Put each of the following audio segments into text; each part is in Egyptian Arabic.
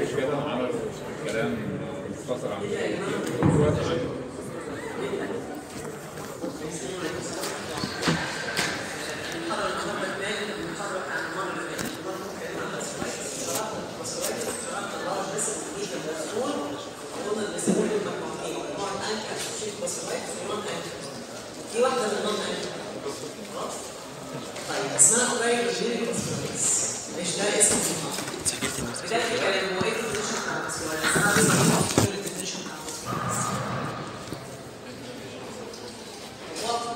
كده عمل كلام مختصر عن الوقت دي واحده من النون خلاص طيب اسمها قريب من مش ده اسم المحاضره ده في كلام هو ايه الديفينيشن بتاع الباسكولايتس انا عايز اقول الديفينيشن بتاع الباسكولايتس واضح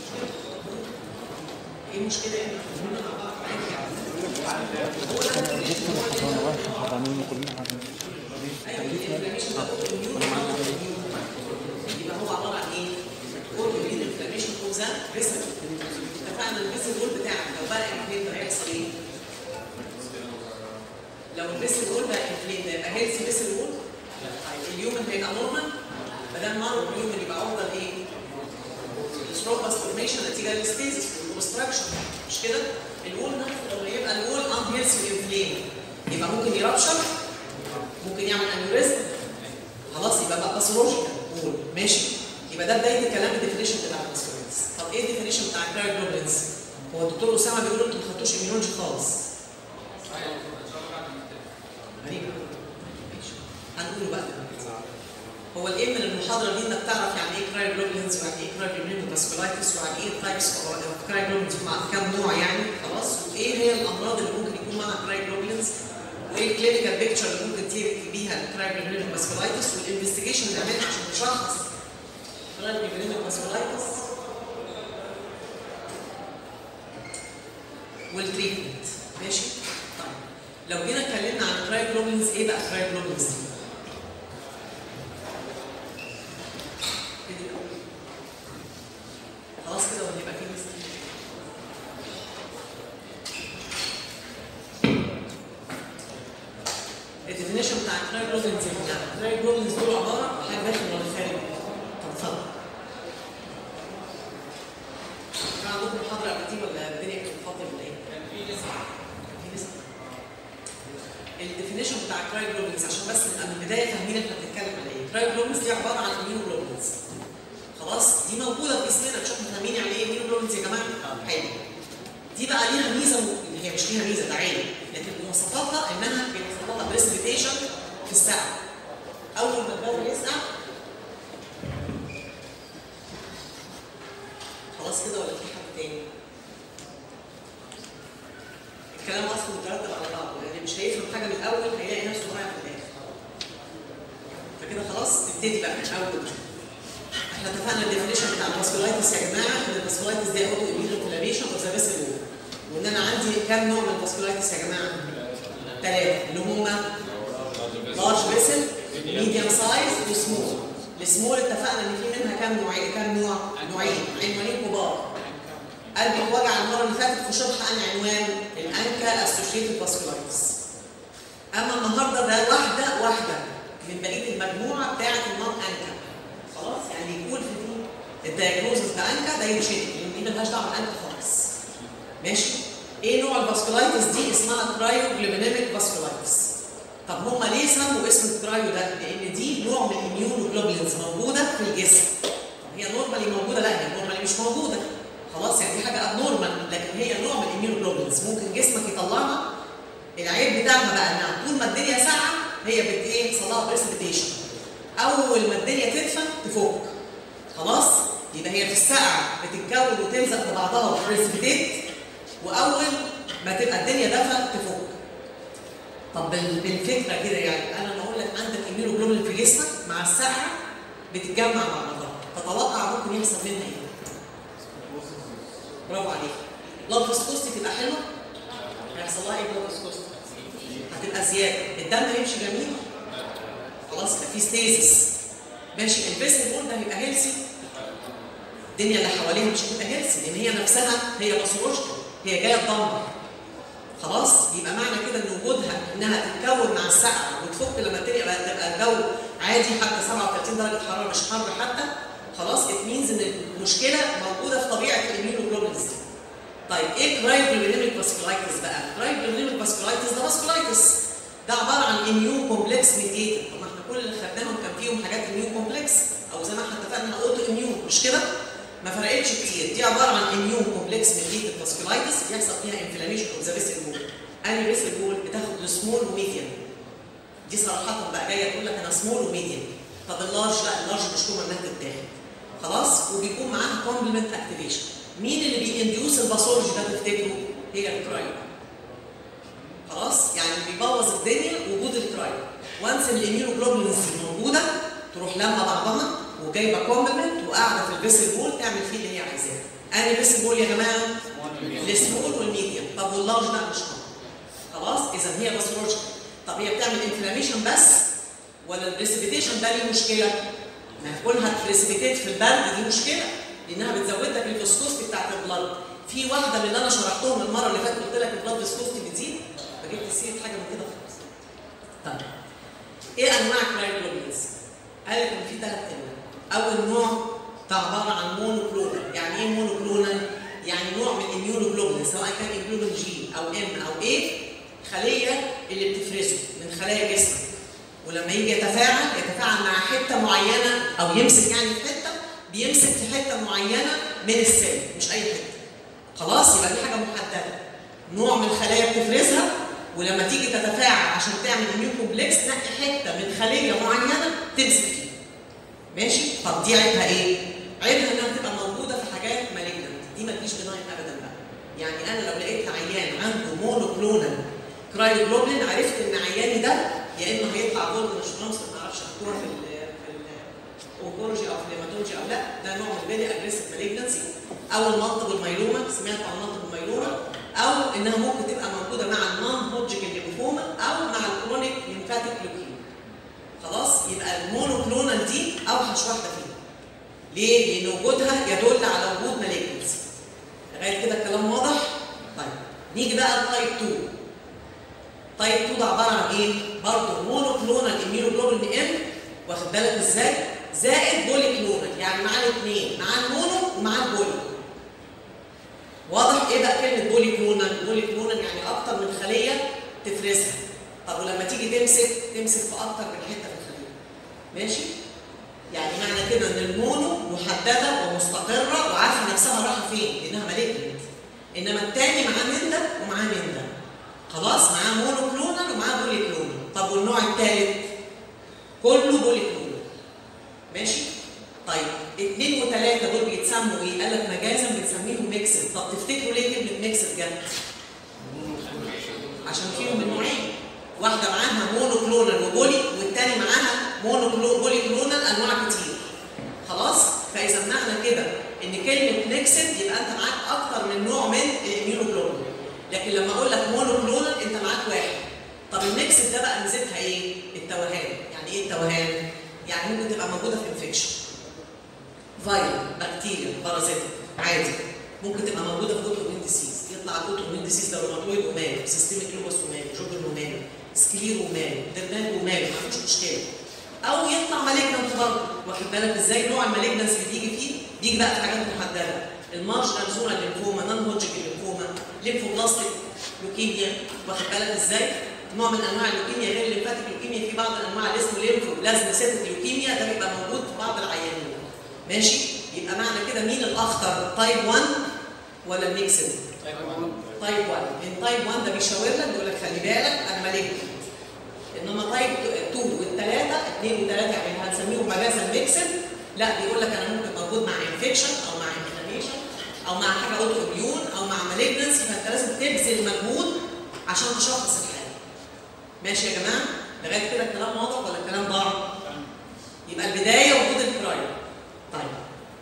ايه المشكله يعني يبقى هو عباره عن ايه؟ كل بين الانفلاميشن كوزا فيسل اتفقنا الفيسل وول بتاعك لو بقى انفليم هيحصل ايه؟ لو الفيسل وول بقى انفليم ده يبقى هيلثي فيسل وول طيب اليومن هيبقى نورمال ما دام نورمال اليومن يبقى افضل ايه؟ ستروباس فورميشن نتيجه للستيزس والكونستراكشن مش كده؟ الوول نفسه لما يبقى الوول ان هيلثي انفليم يبقى ممكن يرابشر ممكن يعمل انيوريزم خلاص يبقى بقى باثولوجيكال وول ماشي يبقى ده بدايه الكلام الديفينيشن بتاع الباسكولينز طب ايه الديفينيشن بتاع الكرايوجلوبينز؟ هو الدكتور اسامه بيقول انتوا ما خدتوش اميونولوجي خالص غريبه ماشي هنقوله بقى هو الايه من المحاضره دي انك تعرف يعني ايه كرايوجلوبينز ويعني ايه كرايوجلوبين باسكولايتس ويعني ايه تايبس اوف كرايوجلوبينز مع كام نوع يعني خلاص وايه هي الامراض اللي ممكن يكون معاها كرايوجلوبينز وايه الكلينيكال بيكتشر اللي ممكن تيجي بيها الكرايوجلوبين باسكولايتس والانفستيجيشن اللي نعملها عشان نشخص كرايوجلوبين باسكولايتس والتريتمنت ماشي طيب لو جينا اتكلمنا عن كرايوجلوبينز ايه بقى كرايوجلوبينز دي؟ خلاص كده ولا يبقى في لسه الديفينيشن بتاع الكرايوجلوبينز يعني الكرايوجلوبينز دول عباره عن حاجه داخل ولا خارج؟ طب اتفضل كان عندكم محاضره قبل دي ولا الدنيا كانت فاضيه ولا ايه؟ كان في لسه في لسه الديفينيشن بتاع الكرايوجلوبينز عشان بس نبقى من البدايه فاهمين احنا بنتكلم على ايه؟ الكرايوجلوبينز دي عباره عن اميونوجلوبينز خلاص دي موجوده في جسمنا مش احنا فاهمين يعني ايه اميونوجلوبينز يا جماعه؟ حلو دي بقى ليها ميزه م... هي مش ليها ميزه ده عيب لكن مواصفاتها انها بيوصل لها بريسبيتيشن في الساعه اول ما الجو يسقع خلاص كده ولا في حد تاني؟ الكلام اصلا مترتب على بعضه يعني مش هيفهم حاجه من الاول هيلاقي نفسه ضايع في الاخر فكده خلاص نبتدي بقى من اول احنا اتفقنا الديفينيشن بتاع الباسكولايتس يا جماعه ان الباسكولايتس دي اوتو اميون انفلاميشن اوف ذا فيسل وول وان انا عندي كام نوع من الباسكولايتس يا جماعه؟ ثلاثه اللي هم لارج فيسل ميديوم سايز وسمول السمول اتفقنا ان في منها كام نوعين كام نوع؟ نوعين عنوانين كبار قلبي وجع المره اللي فاتت في شرح عن عنوان الانكا اسوشيتد باسكولايتس اما النهارده ده واحده واحده من بقيه المجموعه بتاعه النون انكا خلاص يعني يقول في الدايجنوزس ده انكا ده يتشد لان دي ملهاش دعوه بالانكا خالص ماشي ايه نوع الباسكولايتس دي اسمها كرايوجلوبينيميك باسكولايتس طب هم ليه سموا اسم الكرايو ده لان دي نوع من الاميونوجلوبولينز موجوده في الجسم هي نورمالي موجوده لا هي نورمالي مش موجوده خلاص يعني دي حاجه ابنورمال لكن هي نوع من الاميونوجلوبولينز ممكن جسمك يطلعها العيب بتاعها بقى انها طول ما الدنيا ساقعه هي بت ايه يحصل لها بريسبيتيشن اول ما الدنيا تدفى تفك خلاص يبقى هي في السقعه بتتكون وتلزق في بعضها وتريسبيتيت واول ما تبقى الدنيا دفى تفك طب بال- بالفكره كده يعني انا لما اقول لك عندك اميونوجلوبولين في جسمك مع السقعه بتتجمع مع بعضها تتوقع ممكن يحصل منها ايه؟ برافو عليك بلاد فيسكوستي تبقى حلوه هيحصل لها ايه بلاد فيسكوستي؟ هتبقى زياده الدم هيمشي جميل خلاص يبقى في ستيزس ماشي الفيسل بول ده هيبقى هيلسي الدنيا اللي حواليها مش هتبقى هيلسي لان هي نفسها هي باثولوجيكال هي جايه تدمر خلاص يبقى معنى كده ان وجودها انها تتكون مع السقعه وتفك لما الدنيا بقى تبقى الجو عادي حتى 37 درجه حراره مش حر حتى خلاص ات مينز ان المشكله موجوده في طبيعه الاميونوجلوبولينز دي. طيب ايه كرايوجلوبينيميك فاسكولايتس بقى؟ كرايوجلوبينيميك فاسكولايتس ده فاسكولايتس ده عباره عن اميون كومبلكس ميديتد طب ما احنا كل اللي خدناهم كان فيهم حاجات اميون كومبلكس او زي ما احنا اتفقنا اوتو اميون مش كده؟ ما فرقتش كتير دي عباره عن اميون كومبلكس ميديتد فاسكولايتس بيحصل فيها انفلاميشن اوف ذا فيسل وول اني فيسل وول بتاخد السمول وميديوم دي صراحه بقى جايه تقول لك انا سمول وميديوم طب اللارج لا اللارج مش كومن انها تتاخد خلاص وبيكون معاها كومبلمنت اكتيفيشن مين اللي بينديوس الباثولوجي ده تفتكروا؟ هي الكرايو خلاص يعني بيبوظ الدنيا وجود الكرايو وانس الاميونوجلوبولينز موجوده تروح لما بعضها وجايبه كومبلمنت وقاعده في الفيسل بول تعمل فيه اللي هي عايزاه انهي فيسل بول يا جماعه؟ السمول والميديوم طب واللارج لا مش كومن خلاص اذا هي باثولوجيكال طب هي بتعمل انفلاميشن بس ولا البريسبيتيشن ده ليه مشكله؟ ما كونها بريسبيتيت في البرد دي مشكله لانها بتزود لك الفيسكوستي بتاعت البلد في واحده من اللي انا شرحتهم المره اللي فاتت قلت لك البلد فيسكوستي بتزيد ما جبت سيره حاجه من كده خالص طيب ايه انواع كرايوجلوبولينز؟ قال لك ان في ثلاث انواع اول نوع ده عباره عن مونوكلونال يعني ايه مونوكلونال؟ يعني نوع من الاميونوجلوبولين سواء كان اميونوجلوبين جي او ام او ايه خليه اللي بتفرزه من خلايا جسمك ولما يجي يتفاعل يتفاعل مع حته معينه او يمسك يعني في حته بيمسك في حته معينه من السيل مش اي حته خلاص يبقى دي حاجه محدده نوع من الخلايا بتفرزها ولما تيجي تتفاعل عشان تعمل اميون كومبلكس تنقي حته من خليه معينه تمسك فيها ماشي طب دي عيبها ايه عيبها انها تبقى موجوده في حاجات مالجنت دي ما تجيش بناين ابدا بقى يعني انا لو لقيت عيان عنده مونوكلونال كرايوجلوبلين عرفت ان عياني ده يا اما هيطلع جولد مش رمز ما اعرفش اخدوها في ال في الاونكولوجي او في الهيماتولوجي او لا ده نوع من الفيري اجريسيف مالجنسي او المالتيبل مايلوما سمعت عن المالتيبل مايلوما او انها ممكن تبقى موجوده مع النون هوجيكال ليمفوما او مع الكرونيك ليمفاتيك لوكيميا خلاص يبقى المونوكلونال دي اوحش واحده فيهم ليه؟ لان وجودها يدل على وجود مالجنسي لغايه كده الكلام واضح؟ طيب نيجي بقى لتايب 2 تايب 2 ده عباره عن ايه؟ برضه مونوكلونال اميونوجلوبولين ام واخد بالك ازاي؟ زائد بولي كلونال يعني معاه الاثنين معاه المونو ومعاه البولي واضح ايه بقى كلمه بولي كلونال؟ بولي كلونال يعني اكتر من خليه تفرزها طب ولما تيجي تمسك تمسك في اكتر من حته في الخليه ماشي؟ يعني معنى كده ان المونو محدده ومستقره وعارفه نفسها رايحه فين لانها مالجنت انما الثاني معاه من ده ومعاه من ده خلاص معاه مونو كلونال ومعاه بولي كلونال طب والنوع الثالث كله بولي كلونال ماشي طيب اثنين وثلاثه دول بيتسموا ايه؟ قال لك مجازا بنسميهم ميكسد طب تفتكروا ليه كلمه ميكسد جت؟ عشان فيهم النوعين واحده معاها مونو كلونال وبولي والثاني معاها مونو بولي كلونال انواع كتير خلاص فاذا معنى كده ان كلمه ميكسد يبقى انت معاك اكتر من نوع من الاميونوجلوبولين لكن لما اقول لك مونو كلونال انت معاك واحد طب الميكسد ده بقى ميزتها ايه التوهان يعني ايه التوهان يعني ممكن تبقى موجوده في انفكشن فايروس بكتيريا بارازيت عادي ممكن تبقى موجوده في اوتومين ديسيز يطلع الاوتومين ديسيز ده روماتويد وماله سيستميك لوبس وماله جوجل وماله سكلير وماله درنان وماله ما فيش مشكله او يطلع مالجنت برضه واخد بالك ازاي نوع المالجنس اللي بيجي فيه بيجي بقى في حاجات محدده المارشال زونا ليمفوما نون هوجيك ليمفوما ليمفوبلاستيك لوكيميا واخد بالك ازاي نوع من انواع اللوكيميا غير الليمفاتيك لوكيميا في بعض الانواع اللي اسمه ليمفو بلازماسيتيك لوكيميا ده بيبقى موجود في بعض العيانين ماشي يبقى معنى كده مين الاخطر تايب 1 ولا الميكسد تايب 1 ان تايب 1 ده بيشاور لك بيقول لك خلي بالك انا مالجنت انما تايب 2 والثلاثه 2 و3 يعني هنسميهم مجازا ميكسد لا بيقول لك انا ممكن موجود مع انفكشن او مع انفلاميشن او مع حاجه اوتو اميون او مع مالجنسي فانت لازم تبذل مجهود عشان تشخص الحاله ماشي يا جماعه لغايه كده الكلام واضح ولا الكلام ضاع يبقى البدايه وجود الكرايو طيب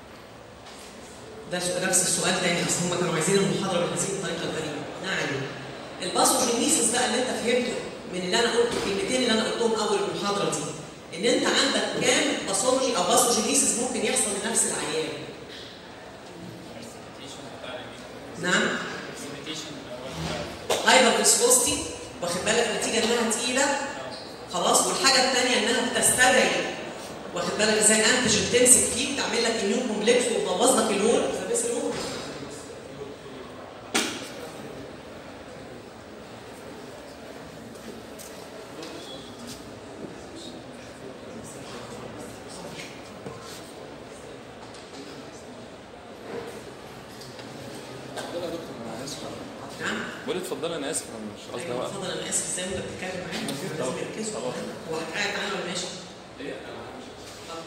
ده سؤال نفس السؤال تاني اصل هم كانوا عايزين المحاضره بهذه الطريقه الغريبه ما علينا الباثوجينيسيس بقى اللي انت فهمته من اللي انا قلته الكلمتين اللي انا قلتهم اول المحاضره دي ان انت عندك كام باثولوجي او باثوجينيسيس ممكن يحصل لنفس العيان نعم هايبر فيسكوستي واخد بالك نتيجه انها تقيله خلاص والحاجه الثانيه انها بتستدعي واخد بالك ازاي انتيجين تمسك فيه بتعمل لك اميون كومبلكس وتبوظ لك اللون فبس اللون بقول اتفضلي انا اسف انا مش قصدي ايوه وقت اتفضل انا اسف ازاي وانت بتتكلم معايا طبعا. لازم يركزوا طبعا. هو قاعد معانا ولا ماشي؟ ايه طب.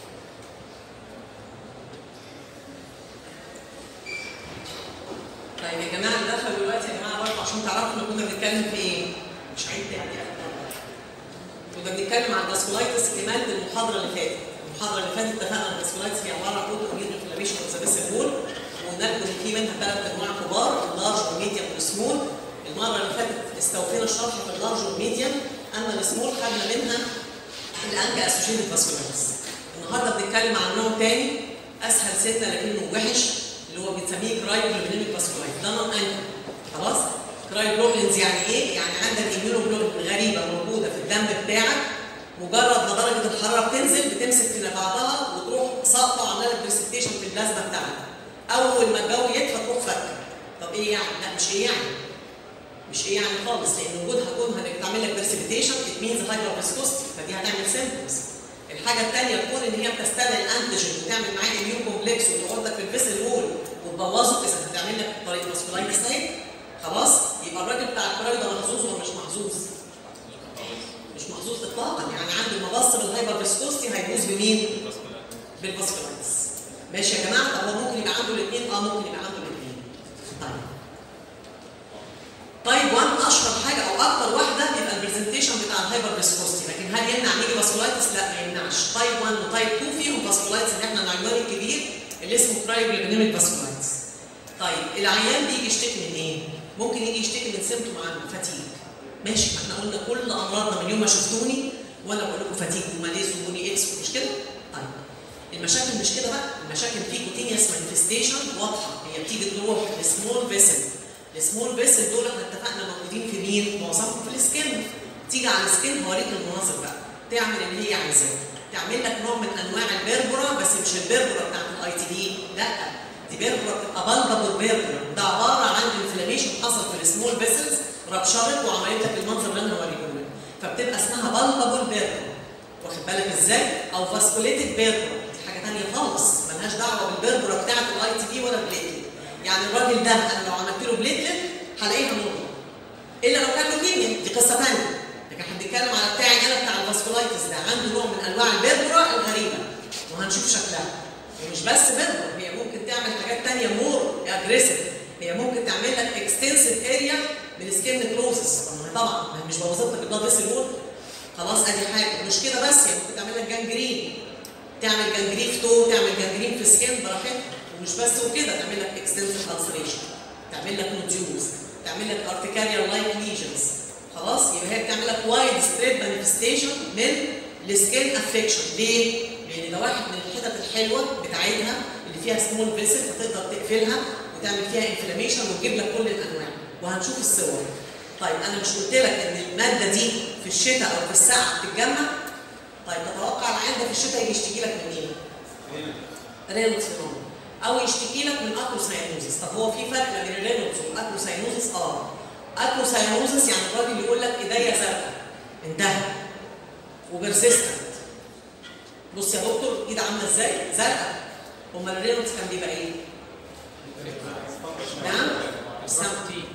طيب يا جماعه اللي دخلوا دلوقتي يا جماعه برضه عشان تعرفوا احنا كنا بنتكلم في ايه؟ مش عيد تاني كنا بنتكلم عن الفاسكولايتس كمان المحاضره اللي فاتت المحاضره اللي فاتت اتفقنا ان الفاسكولايتس هي عباره عن اوتو اميون انفلاميشن اوف ذا فيسل وول وقلنا لكم ان في منها ثلاث انواع كبار اللارج والميديوم والسمول المره اللي فاتت استوفينا الشرح في اللارج والميديوم اما السمول خدنا منها الانكا اسوشيتد فاسكولايتس النهارده بنتكلم عن نوع تاني اسهل سنه لكنه وحش اللي هو بنسميه كرايبلوبينيك فاسكولايتس ده نوع انكا خلاص كرايبلوبينز يعني ايه؟ يعني عندك اميونوجلوبين غريبه موجوده في الدم بتاعك مجرد ما درجه الحراره بتنزل بتمسك في بعضها وتروح ساقطه وعامله لك بريسبتيشن في البلازما بتاعتك اول ما الجو يدفى تروح فكه طب ايه يعني؟ لا مش ايه يعني مش ايه يعني خالص لان وجودها كونها انك تعمل لك برسبيتيشن ات مينز هايبر فيسكوستي فدي هتعمل سيمبتومز الحاجه الثانيه تكون ان هي بتستدعي الانتيجين وتعمل معاك اميون كومبلكس وتقعد لك في الفيسل وول وتبوظه اذا هتعمل لك طريقه ماسكولايتس اهي خلاص يبقى الراجل بتاع الكراي ده محظوظ ولا مش محظوظ؟ مش محظوظ اطلاقا يعني عنده مبص بالهايبر فيسكوستي هيفوز بمين؟ بالفاسكولايتس ماشي يا جماعه طب هو ممكن يبقى عنده الاثنين اه ممكن يبقى عنده الاثنين طيب طيب 1 اشهر حاجه او اكتر واحده يبقى البرزنتيشن بتاع الهايبر فيسكوستي لكن هل يمنع يجي فاسكولايتس؟ لا ما يمنعش تايب 1 وتايب 2 فيهم فاسكولايتس اللي احنا العنوان الكبير اللي اسمه كرايوجلينيميك فاسكولايتس طيب العيان بيجي يشتكي من ايه؟ ممكن يجي يشتكي من سيمتوم عنده فتيج ماشي ما احنا قلنا كل امراضنا من يوم ما شفتوني وانا بقول لكم فتيج وماليز وبوني اكس مش كده؟ طيب المشاكل مش كده بقى المشاكل في كوتينيوس مانيفستيشن واضحه هي بتيجي تروح لسمول فيسل السمول فيسل دول احنا اتفقنا موجودين في مين؟ معظمهم في السكن تيجي على السكن هوريك المناظر بقى تعمل اللي هي عايزاه تعمل لك نوع من انواع البربرا بس مش البربرا بتاعت الاي تي دي لا دي بيربرا بتبقى بلبل بيربرا ده عباره عن انفلاميشن حصل في السمول فيسلز ربشرت وعملت لك المنظر اللي انا هوريه لك فبتبقى اسمها بلبل بيربرا واخد بالك ازاي؟ او فاسكوليتد بيربرا دي حاجه ثانيه خالص ملهاش دعوه بالبيربرا بتاعت الاي تي دي ولا البليتلت يعني الراجل ده انا لو عملت له بليتلت هلاقيها نورمال الا لو كان لوكيميا دي قصه ثانيه لكن احنا بنتكلم على بتاعي انا بتاع الفاسكولايتس ده عنده نوع من انواع البيربرا الغريبه وهنشوف شكلها ومش بس بيربرا هي ممكن تعمل حاجات ثانيه مور اجريسيف هي ممكن تعمل لك اكستنسيف اريا من سكين نكروزس طبعا ما هي مش بوظت لك البلاد فيسل وول خلاص ادي حاجه مش كده بس هي ممكن تعمل لك جانجرين تعمل جانجرين في تو تعمل جانجرين في سكين براحتها ومش بس وكده تعمل لك اكستنسيف ulceration تعمل لك نوديولز تعمل لك ارتكاريا لايك ليجنز خلاص يبقى هي بتعمل لك وايد ستريب مانيفستيشن من السكين افكشن ليه؟ لان ده واحد من الحتت الحلوه بتاعتها اللي فيها سمول فيسل فتقدر تقفلها وتعمل فيها انفلاميشن وتجيب لك كل الانواع وهنشوف الصور طيب انا مش قلت لك ان الماده دي في الشتاء او في الساعه بتتجمع طيب تتوقع العيان ده في الشتاء يجي يشتكي لك من ايه؟ رينوس فينومينا او يشتكي لك من اكروساينوزس طب هو في فرق ما بين الرينوس والاكروساينوزس اه اكروساينوزس يعني الراجل يقول لك ايديا زرقاء انتهى وبرسيستنت بص يا دكتور ايد عامله ازاي؟ زرقاء امال الرينوس كان بيبقى ايه؟ نعم؟ السمع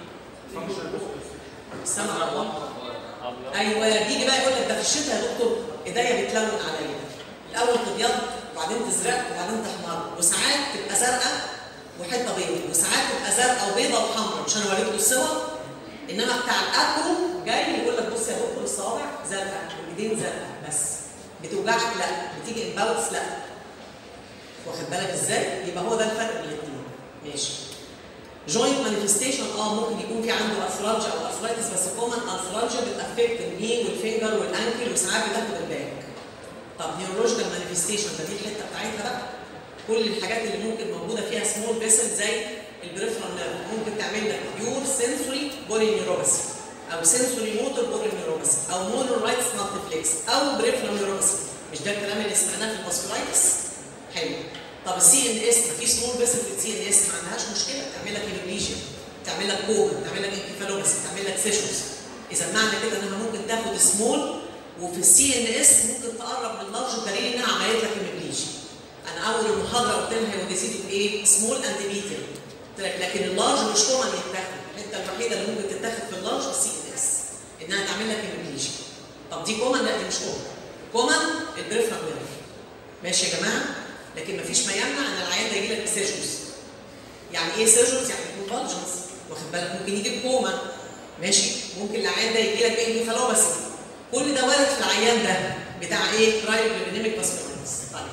السمع ايوه يجي بقى يقول لك ده في الشتاء يا دكتور ايديا بتلون عليا الاول تبيض وبعدين تزرق وبعدين تحمر وساعات تبقى زرقاء وحته بيضاء وساعات تبقى زرقاء وبيضاء وحمراء مش انا وريتكم الصور انما بتاع الاكرو جاي يقول لك بص يا دكتور الصوابع زرقاء والايدين زرقاء بس بتوجعك لا بتيجي امباوتس لا واخد بالك ازاي؟ يبقى هو ده الفرق بين الاثنين ماشي جوينت مانيفستيشن اه ممكن يكون في عنده ارثرالجيا او ارثرايتس بس كومن ارثرالجيا بتافكت الني والفينجر والانكل وساعات بتاخد الباك طب نيورولوجيكال مانيفستيشن ده دي الحته بتاعتها بقى كل الحاجات اللي ممكن موجوده فيها سمول فيسل زي البريفرال نيرف ممكن تعمل لك بيور سنسوري بولي نيوروباثي او سنسوري موتور بولي نيوروباثي او مونورايتس مالتيفليكس او بريفرال نيوروباثي مش ده الكلام اللي سمعناه في الفاسكولايتس حلو طب السي ان اس ما في سمول فيسل في السي ان اس ما عندهاش مشكله تعمل لك هيموبليجيا تعمل لك كوما تعمل لك انكفالوباثي تعمل لك سيشنز اذا معنى كده انها ممكن تاخد سمول وفي السي ان اس ممكن تقرب من لارج دليل انها عملت لك هيموبليجيا انا اول المحاضره قلت لها هو ديسيدي ايه سمول اند ميتل قلت لك لكن اللارج مش كومن يتاخد الحته الوحيده اللي ممكن تتاخد في اللارج السي ان اس انها تعمل لك هيموبليجيا طب دي كومن لا دي مش كومن كومن البريفرال نيرف ماشي يا جماعه لكن مفيش ما يمنع ان العيان ده يجي لك بسيرجوس يعني ايه سيرجوس يعني كونفالجنس واخد بالك ممكن يجي بكوما ماشي ممكن العيان ده يجي لك بانكفالوباسي كل ده وارد في العيان ده بتاع ايه كرايوبلينيميك باسكولايتس طيب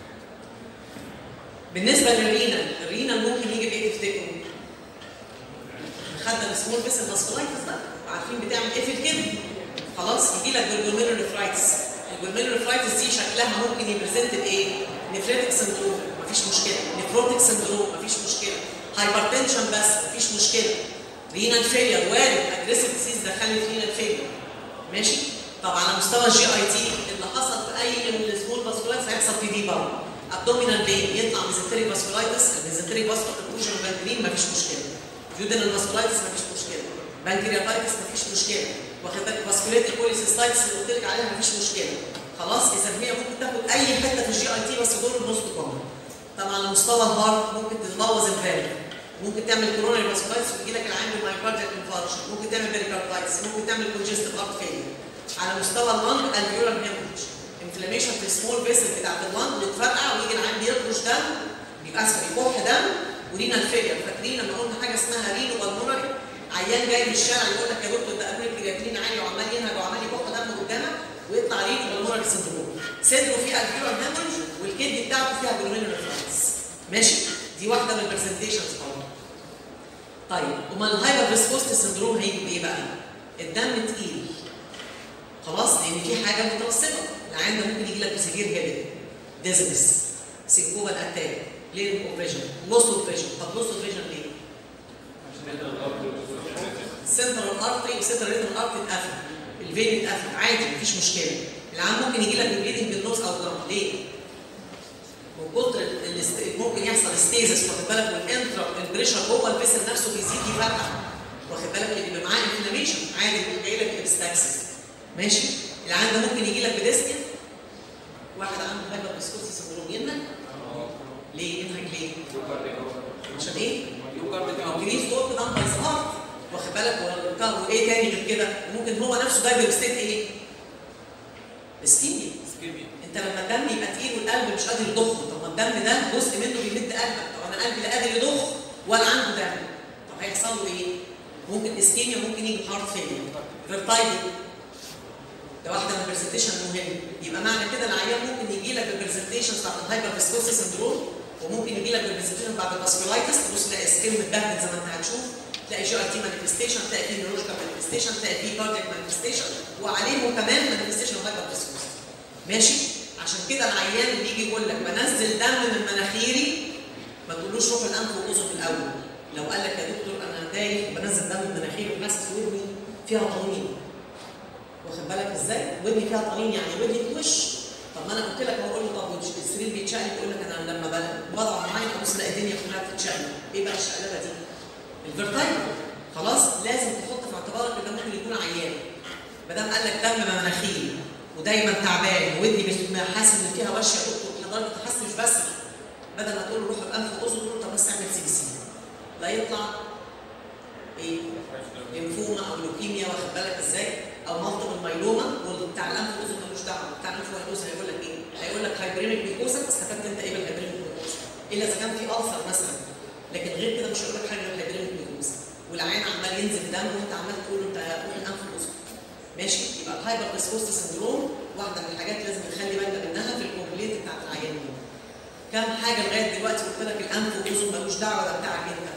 بالنسبه للرينال الرينال ممكن يجي بايه تفتكروا خدنا السمول بس الباسكولايتس ده عارفين بتعمل ايه في الكبد خلاص يجي لك بالجلوميروليفرايتس الجلوميروليفرايتس دي شكلها ممكن يبريزنت بايه نفريتك سندروم مفيش مشكله نفروتك سندروم مفيش مشكله هايبرتنشن بس مفيش مشكله رينال فيلير وارد اجريسيف ديسيز دخلت رينال فيلير ماشي طب على مستوى الجي اي تي اللي حصل في اي من السمول فاسكولايتس هيحصل في دي برضه ابدومينال بين يطلع ميزنتريك فاسكولايتس الميزنتريك فاسكولار اوكلوجن وبانكرين مفيش مشكله جودنال فاسكولايتس مفيش مشكله بانكرياتايتس مفيش مشكله واخد بالك فاسكوليتي بوليسيستايتس اللي قلت لك عليها مفيش مشكله خلاص اذا هي ممكن تاخد اي حته في الجي اي تي بس دول النص كومن طبعا على مستوى الهارت ممكن تبوظ الفالف ممكن تعمل كوروناري فاسكولايتس ويجي لك العين بالمايكارديال انفاركشن ممكن تعمل بيريكاردايتس ممكن تعمل كونجستيف هارت فيلير على مستوى اللنج الفيولار هيموريج انفلاميشن في السمول فيسل بتاعت اللنج بتفرقع ويجي العين بيخرج دم بيبقى اسف يكح دم ورينال فيلير فاكرين لما قلنا حاجه اسمها رينو بالمونري عيان جاي من الشارع يقول لك يا دكتور ده قبل الكرياتين عالي وعمال ينهج وعمال يكح دم قدامك ويطلع رينو بالمونري سندروم صدره فيه الفيولار هيموريج والكدني بتاعته فيها جلوميرولوفرايتس ماشي دي واحده من البرزنتيشنز طبعا طيب امال الهايبر فيسكوست سندروم هيجي بايه بقى؟ الدم تقيل خلاص لان في حاجه مترسبه العيان ده ممكن يجي لك بسيفير هيدك ديزنس سينكوبال اتاك ليه اوبريشن لوس اوبريشن طب لوس اوبريشن ليه؟ سنترال ارتري وسنترال ريتم ارتري اتقفل الفين اتقفل عادي مفيش مشكله العيان ممكن يجي لك بليدنج بالنص او جرام ليه؟ من كتر الاست- ممكن يحصل ستيزس واخد بالك والانترا البريشر جوه الفيسل نفسه بيزيد يفتح واخد بالك اللي بيبقى معاه انفلاميشن عادي ممكن جاي لك ابستاكسس ماشي العيان ده ممكن يجي لك بديسنيا واحد عنده هايبر فيسكوسي سندروم ينهج ليه ينهج ليه؟ عشان ايه؟ جريس دور كده باي هارت واخد بالك ولا- وايه تاني غير كده ممكن هو نفسه دايما ستيت ايه؟ اسكيميا انت لما الدم يبقى تقيل والقلب مش قادر يضخه طب ما الدم ده جزء منه بيمد قلبك طب انا قلبي لا قادر يضخ ولا عنده دم طب هيحصل له ايه؟ ممكن اسكيميا ممكن يجي هارت فيلير فيرتايجو ده واحده من البرزنتيشن مهم يبقى معنى كده العيان ممكن يجي لك بالبرزنتيشن بتاعت الهايبر فيسكوسي سندروم وممكن يجي لك بالبرزنتيشن بتاعت الفاسكولايتس تبص تلاقي سكين متبهدل زي ما انت هتشوف تلاقي جي اي تي مانيفستيشن تلاقي فيه نيورولوجيكال مانيفستيشن تلاقي فيه كاردياك مانيفستيشن وعليهم كمان مانيفستيشن هايبر فيسكوسي ماشي عشان كده العيان اللي يجي يقول لك بنزل دم من مناخيري ما تقولوش روح الانف واذن الاول لو قال لك يا دكتور انا دايخ بنزل دم من مناخيري وحاسس ودني فيها طنين واخد بالك ازاي؟ ودني فيها طنين يعني ودني توش طب ما انا قلت لك هو له طب السرير بيتشقلب يقول لك انا لما ب- بضع معين ابص الاقي الدنيا كلها بتتشقلب ايه بقى الشقلبه دي؟ الفيرتايجو خلاص لازم تحط في اعتبارك ان ده ممكن يكون عيان ما دام قال لك دم من مناخيري ودايما تعبان ودني مش حاسس ان فيها وش يا دكتور حضرتك تحس مش بس بدل ما تقول له روح الانف واذن تقول له طب بس اعمل سي بي سي لا يطلع ايه ليمفوما او لوكيميا واخد بالك ازاي او مالتيبل مايلوما وبتاع الانف والاذن ملوش دعوه بتاع الانف والاذن هيقول لك ايه؟ هيقول لك هايبريميك ميكوسا استفدت انت ايه بالهايبريميك ميكوسا؟ الا اذا كان في السر مثلا لكن غير كده مش هيقول لك حاجه غير الهايبريميك ميكوسا والعين عمال ينزل دم وانت عمال تقول له انت روح الانف والاذن ماشي يبقى الهايبر فيسكوست سندروم واحده من الحاجات لازم نخلي بالنا منها في الكومبليت بتاعت العيانين كام حاجه لغايه دلوقتي قلت لك الانف والاذن ملوش دعوه ده بتاعك انت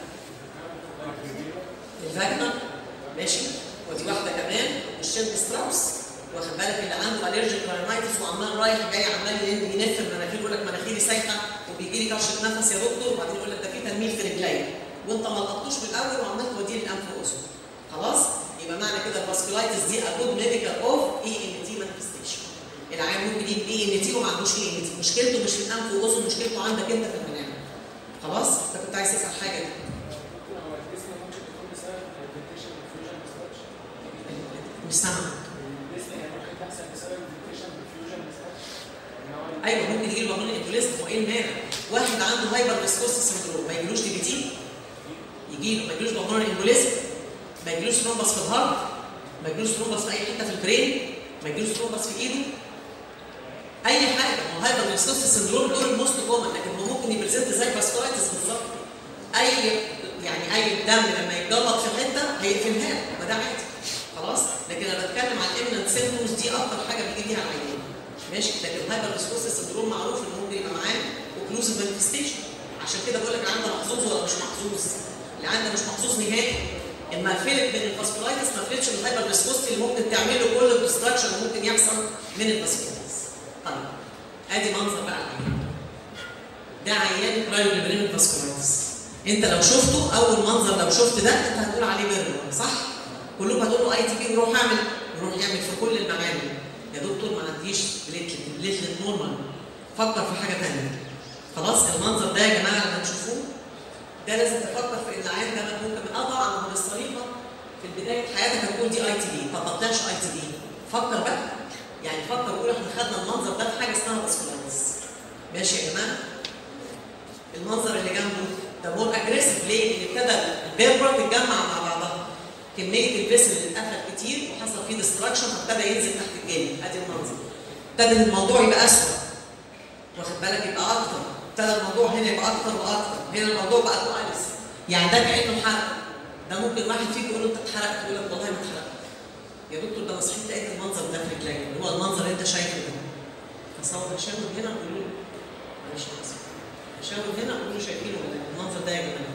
الفاجنا ماشي ودي واحده كمان والشيلد ستراوس واخد بالك اللي عنده الرجيك رانايتس وعمال رايح جاي عمال ينف المناخير يقول لك مناخيري سايحه وبيجي لي كرشه نفس يا دكتور وبعدين يقول لك ده في تنميل في رجليا وانت ما لقطتوش من الاول وعمال توديه للانف واذن خلاص يبقى معنى كده الفاسكولايتس دي ا جود ميديكال اوف اي ان تي مانيفستيشن العيان ممكن يجي اي ان تي وما عندوش اي ان تي مشكلته مش في الانف واذن مشكلته عندك انت في المناعه خلاص انت كنت عايز تسال حاجه دي مش سامعه ايوه ممكن يجي له بالون امبوليزم هو ايه المانع؟ واحد عنده هايبر فيسكوسي سندروم ما يجيلوش دي بي تي يجي له ما يجيلوش بالون امبوليزم ما يجيلوش ثرومبس في الهارت ما يجيلوش ثرومبس في اي حته في البرين ما يجيلوش ثرومبس في ايده اي حاجه ما هو هايبر ريسوس سندروم دول الموست كومن لكن هو ممكن يبريزنت زي فاسكولايتس بالظبط اي يعني اي دم لما يتجلط في حته هيقفلها لك، ما ده عادي خلاص لكن انا بتكلم عن الامننت سيمبتومز دي اكتر حاجه بيجي بيها العيان ماشي لكن الهايبر ريسوس سندروم معروف ان ممكن يبقى معاه اوكلوسيف مانيفستيشن عشان كده بقول لك العيان ده محظوظ ولا مش محظوظ العيان ده مش محظوظ نهائي اما فلت من الفاسكولايتس ما فلتش من الهايبر ريسبوستي اللي ممكن تعمل له كل الدستراكشن اللي ممكن يحصل من الفاسكولايتس طيب ادي منظر بقى العيان ده عيان كرايوليبرين فاسكولايتس انت لو شفته اول منظر لو شفت ده انت هتقول عليه بيرلو صح؟ كلكم هتقولوا اي تي بي وروح اعمل يروح يعمل في كل المعامل يا دكتور ما عنديش بليتلت بليتلت نورمال فكر في حاجه ثانيه خلاص المنظر ده يا جماعه لما تشوفوه ده لازم تفكر في ان العيان ده ممكن اه طبعا هو الصريفه في بدايه حياتك هتقول دي اي تي بي طب ما طلعش اي تي بي فكر بقى يعني فكر وقول احنا خدنا المنظر ده في حاجه اسمها فاسكولايتس ماشي يا جماعه المنظر اللي جنبه ده مور اجريسيف ليه؟ لان ابتدى البيربرا تتجمع مع بعضها كميه الفيسل اللي اتقفل كتير وحصل فيه ديستراكشن فابتدى ينزل تحت الجلد ادي المنظر ابتدى الموضوع يبقى اسوء واخد بالك يبقى اكتر ابتدى الموضوع هنا يبقى اكتر واكتر هنا الموضوع بقى كويس يعني ده كانه حرق ده ممكن واحد فيكم يقول له انت اتحرقت يقول لك والله ما اتحرقت يا دكتور ده مصحيح لقيت المنظر ده في رجلي اللي هو المنظر اللي انت شايفه ده تصور هشاور هنا ويقول له معلش أنا آسف. هشاور هنا ويقول له شايفينه ولا لا؟ المنظر ده يا جماعه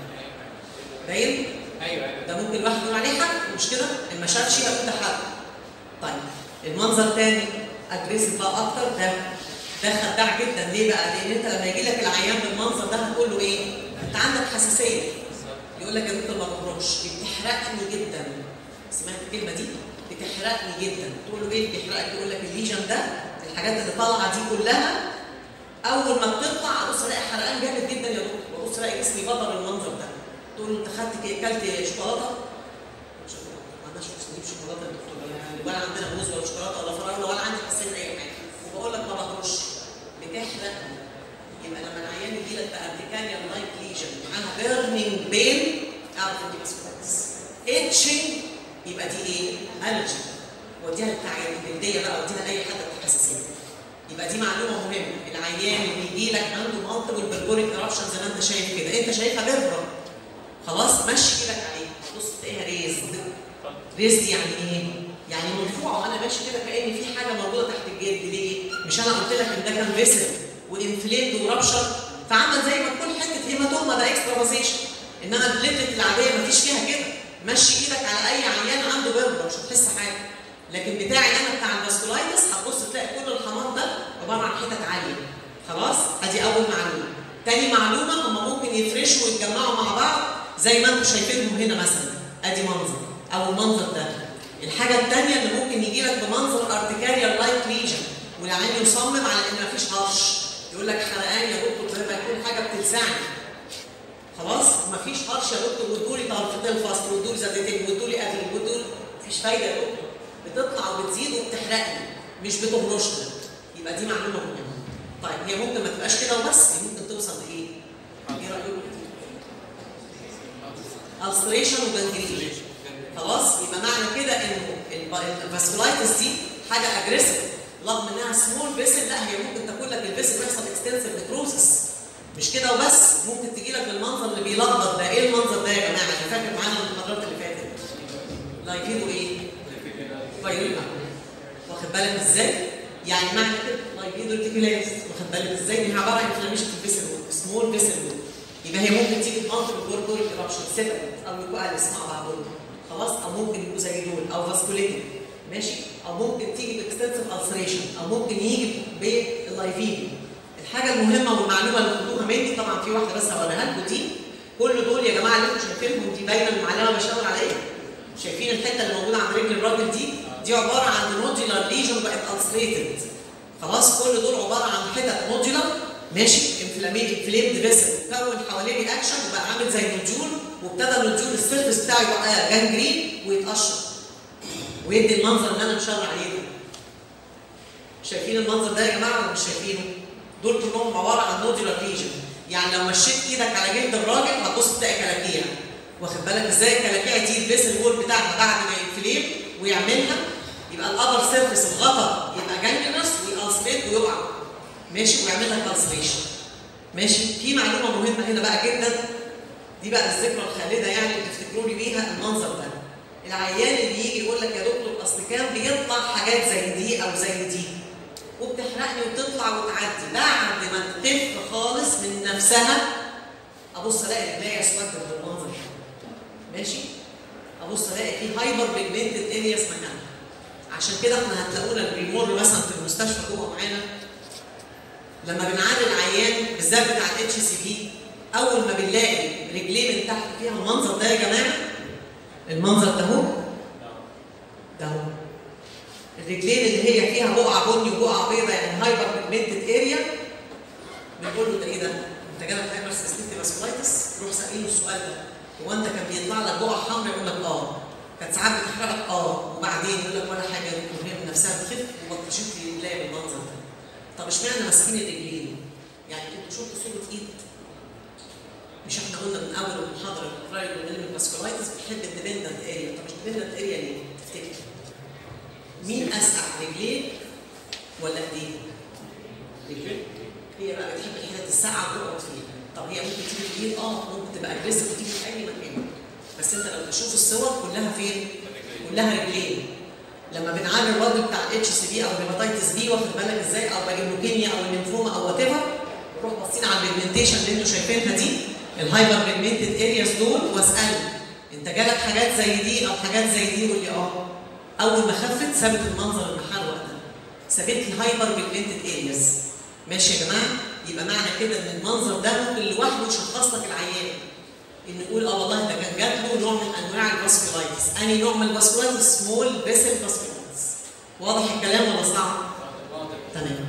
باين؟ ايوه ايوه ده ممكن الواحد يقول عليه حرق مش كده؟ إن ما شافش يبقى ده حرق. طيب المنظر تاني اجريسيف بقى اكتر ده ده خداع جدا ليه بقى؟ لان انت لما يجي لك العيان بالمنظر ده هتقول له ايه؟ انت عندك حساسيه يقول لك يا دكتور ما بخرجش بتحرقني جدا سمعت الكلمه دي؟ بتحرقني جدا تقول له ايه اللي بيحرقك؟ يقول لك الليجن ده الحاجات اللي طالعه دي كلها اول ما بتطلع ابص الاقي حرقان جامد جدا يا دكتور وابص الاقي جسمي بطل المنظر ده تقول له انت خدت ايه؟ كلت شوكولاته؟ مش ما عندناش نجيب شوكولاته يا دكتور ولا- ولا عندنا موز ولا شوكولاته ولا فراوله ولا عندي حساسيه اي حاجه وبقول لك ما بخرجش بتحرقني يبقى لما العيان يجي لك بارتكانيا لايك ليجن معاها بيرنينج بين اعرف ان دي باسكولايتس اتشنج يبقى دي ايه؟ الرجي وديها للتعيين الجلديه بقى وديها لاي حد عنده حساسيه يبقى دي معلومه مهمه العيان اللي يجي لك عنده مالتيبل برجوريك ايربشن زي ما انت شايف كده انت شايفها بيربرا خلاص مشي ايدك عليه بص تلاقيها ريزد ريزد يعني ايه؟ يعني مرفوعه وانا ماشي كده كان في حاجه موجوده تحت الجلد ليه؟ مش انا قلت لك ان ده كان فيسل وانفليد ورابشر فعمل زي ما تكون حته هيماتوما ده اكسترافازيشن انما البليتلت العاديه مفيش فيها كده مشي ايدك على اي عيان عنده بيربرا مش هتحس حاجه لكن بتاعي انا بتاع الفاسكولايتس هتبص تلاقي كل الحمام ده عباره عن حتت عاليه خلاص ادي اول معلومه تاني معلومه هم ممكن يفرشوا ويتجمعوا مع بعض زي ما انتم شايفينهم هنا مثلا ادي منظر او المنظر ده الحاجه الثانيه اللي ممكن يجي لك بمنظر ارتكاريال لايك ليجن والعين يصمم على ان مفيش هرش يقول لك حرقان يا دكتور زي ما يكون حاجه بتلسعني خلاص مفيش هرش يا دكتور وادوا لي طرفتين فصل وادوا لي زيتين وادوا لي اكل وادوا لي مفيش فايده يا دكتور بتطلع وبتزيد وبتحرقني مش بتهرشني يبقى دي معلومه مهمه طيب هي ممكن ما تبقاش كده وبس هي ممكن توصل لايه؟ ايه رايكم؟ الستريشن وجنجرين خلاص يبقى معنى كده انه الفاسكولايتس دي حاجه اجريسيف رغم انها سمول فيسل لا هي ممكن تكون لك الفيسل ويحصل اكستنسيف نكروزس مش كده وبس ممكن تجي لك بالمنظر اللي بيلخبط ده ايه المنظر ده يا جماعه اللي فاكر معانا من المحاضرات اللي فاتت لا يفيدوا ايه؟ فايرين واخد بالك ازاي؟ يعني معنى كده لا يفيدوا التيكولاس واخد بالك ازاي؟ دي عباره عن انفلاميشن في الفيسل سمول فيسل يبقى هي ممكن تيجي بمنطق الجورجوريك ايربشن سيبريت او يبقوا اليس مع بعضهم خلاص او ممكن يبقوا زي دول او فاسكوليتد ماشي او ممكن تيجي باكستنسيف السريشن او ممكن يجي باللايفيدي الحاجه المهمه والمعلومه اللي خدوها مني طبعا في واحده بس هوريها لكم دي كل دول يا جماعه اللي انتم شايفينهم دي باينه المعلمه بشاور على ايه؟ شايفين الحته اللي موجوده عند رجل الراجل دي؟ دي عباره عن نوديولار ليجن بقت السريتد خلاص كل دول عباره عن حتت نوديولار ماشي انفلاميد انفليمد فيسل كون حواليه رياكشن وبقى عامل زي نوديول وابتدى النوديول السيرفس بتاعه يبقى جانجرين ويتقشر ويدي المنظر اللي انا مشاور عليه ده شايفين المنظر ده يا جماعه ولا مش شايفينه؟ دول كلهم عباره عن نوديولار ليجن يعني لو مشيت ايدك على جلد الراجل هتبص تلاقي كلاكيع واخد بالك ازاي الكلاكيع دي البيس الوول بتاعها بعد ما ينفليم ويعملها يبقى الابر سيرفيس الغطا يبقى جانجلس ويألسريت ويقع ماشي ويعمل لك ألسريشن ماشي في معلومه مهمه هنا بقى جدا دي بقى الذكرى الخالده يعني اللي تفتكروني بيها المنظر ده العيان اللي يجي يقول لك يا دكتور اصل كان بيطلع حاجات زي دي او زي دي وبتحرقني وتطلع وتعدي بعد ما تخف خالص من نفسها ابص الاقي رجليا اسودت بالمنظر ده ماشي ابص الاقي في هايبر بيجمنتد ارياس مكانها عشان كده احنا هتلاقونا اللي بيمر مثلا في المستشفى جوه معانا لما بنعاني العيان بالذات بتاع الاتش سي بي اول ما بنلاقي رجليه من تحت فيها المنظر ده يا جماعه المنظر ده هو ده هو الرجلين اللي هي فيها بقعه بني وبقعه بيضاء يعني هايبر بيجمنتد اريا بنقول له ده ايه ده؟ انت جالك هايبر سيستيك فاسكولايتس روح سألينه السؤال ده هو انت كان بيطلع لك بقعه حمراء يقول لك اه كانت ساعات بتحرقك اه وبعدين يقول لك ولا حاجه يا دكتور هي من نفسها بتخف وبتشوف لي رجليا بالمنظر ده طب اشمعنى ماسكين الرجلين؟ يعني انتوا شفتوا صوره ايد مش احنا قلنا من اول المحاضره الكرايو فاسكولايتس بتحب الديبندنت اريا طب مش ديبندنت اريا ليه؟ تفتكر؟ مين اسرع رجلين ولا ايدين؟ رجلين هي بقى بتحب الحتت الساقعه وتقعد فيها طب هي ممكن تيجي في الايد اه ممكن تبقى اجريسيف وتيجي في اي مكان بس انت لو تشوف الصور كلها فين؟ كلها رجلين لما بنعالج الراجل بتاع اتش سي بي او هيباتيتس بي واخد بالك ازاي او باجيلوكيميا او الليمفوما او وات ايفر نروح باصين على البيجمنتيشن اللي انتوا شايفينها دي الهايبر بيجمنتد ارياز دول واساله انت جالك حاجات زي دي او حاجات زي دي يقول لي اه اول ما خفت سابت المنظر المحروق ده سابت لي هايبر بيجمنتد ارياز ماشي يا جماعه يبقى معنى كده ان المنظر ده ممكن لوحده يشخص لك العيان ان يقول اه والله ده كان جات له نوع من انواع الفاسكولايتس انهي نوع من الفاسكولايتس سمول فيسل فاسكولايتس واضح الكلام ولا صعب تمام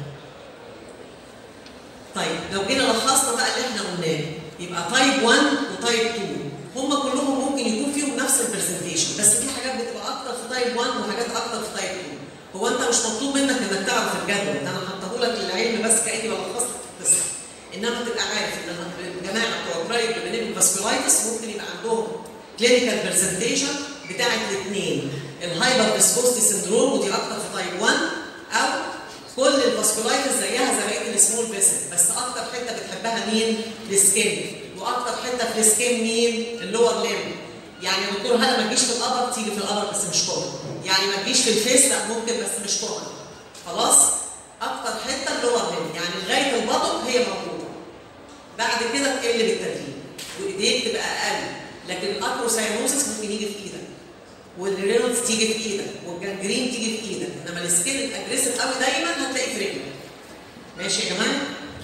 طيب لو جينا لخصنا بقى اللي احنا قلناه يبقى تايب 1 وتايب 2 هم كلهم ممكن يكون فيهم نفس البرزنتيشن بس في حاجات بتبقى اكتر في تايب 1 وحاجات اكتر في تايب 2 هو انت مش مطلوب منك انك تعرف الجدول ده انا حطه لك للعلم بس كاني بلخص لك القصه انما تبقى عارف ان الجماعه بتوع برايد بنيميك فاسكولايتس ممكن يبقى عندهم كلينيكال برزنتيشن بتاعت الاثنين الهايبر فيسكوستي سندروم ودي اكتر في تايب 1 او كل الفاسكولايتس زيها زي بقيه السمول فيسل بس اكتر حته بتحبها مين؟ السكين واكتر حته في السكين مين؟ اللور ليم يعني دكتور هلا ما تجيش في القبر تيجي في القبر بس مش كومن يعني ما تجيش في الفيس لا ممكن بس مش كومن خلاص؟ اكتر حته اللور ليم يعني لغايه البطن هي موجوده بعد كده تقل بالتدريج وايديك تبقى اقل لكن الاكروساينوسس ممكن يجي في ايدك والرينولز تيجي في ايدك والجانجرين تيجي في ايدك انما السكين الاجريسيف قوي دايما هتلاقي في رجلك ماشي يا جماعه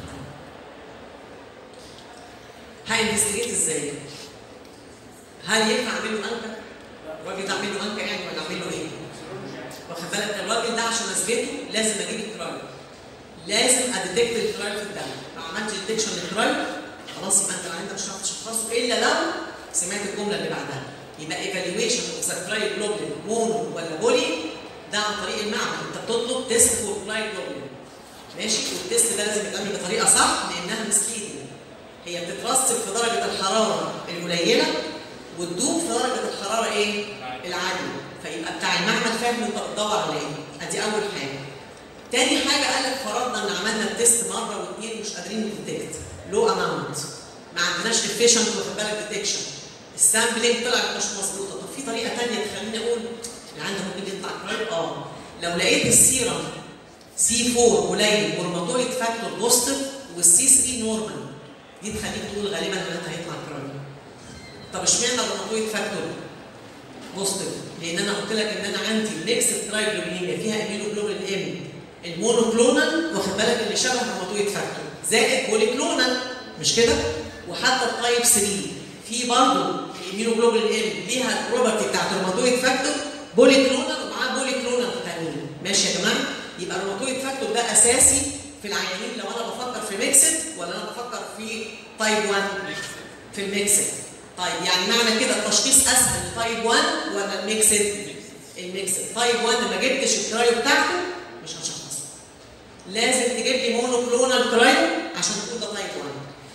هاينفستيجيت ازاي هل ينفع اعمل له انكر الراجل ده اعمل له انكر يعني ولا اعمل له ايه واخد بالك الراجل ده عشان اثبته لازم اجيب الترايل لازم اديتكت الترايل في الدم لو عملت ديتكشن للترايل خلاص يبقى انت انت مش هتعرف تشخصه الا لو سمعت الجمله اللي بعدها يبقى ايفالويشن اوف ذا ترايل جلوبلين مونو ولا بولي ده عن طريق المعمل انت بتطلب تيست فور ترايل جلوبلين ماشي والتيست ده لازم يتعمل بطريقه صح لانها مسليدنج هي بتترسب في درجه الحراره القليله وتدوب في درجه الحراره ايه؟ العاليه فيبقى بتاع المعمل فاهم انت بتدور على ايه؟ ادي اول حاجه تاني حاجه قال لك فرضنا ان عملنا التيست مره واثنين مش قادرين نديتكت لو اماونت ما عندناش افيشنت واخد بالك ديتكشن السامبلينج طلعت مش مظبوطه طب في طريقه ثانيه تخليني اقول اللي عندي ممكن يطلع كرايب اه لو لقيت السيرم سي 4 قليل والروماتويد فاكتور بوزيتيف والسي 3 نورمال دي تخليك تقول غالبا ان انت هيطلع كرايب طب اشمعنى الروماتويد فاكتور بوزيتيف لان انا قلت لك ان انا عندي ميكس ترايجلوبينيميا فيها امينوجلوبين ام المونوكلونال واخد بالك اللي شبه الروماتويد فاكتور زائد بوليكلونال مش كده وحتى التايب 3 في برضه الاميونوجلوبين ام ليها البروبرتي بتاعت الروماتويد فاكتور بوليكلونال ومعاه بوليكلونال تانيين ماشي يا جماعه يبقى الروماتويد فاكتور ده اساسي في العيانين لو انا بفكر في ميكسد ولا انا بفكر في تايب 1 في الميكسد طيب يعني معنى كده التشخيص اسهل لتايب 1 ولا الميكسد الميكسد تايب 1 ما جبتش الكرايو بتاعته مش هشخصه لازم تجيب لي مونوكلونال كرايو عشان تقول ده تايب 1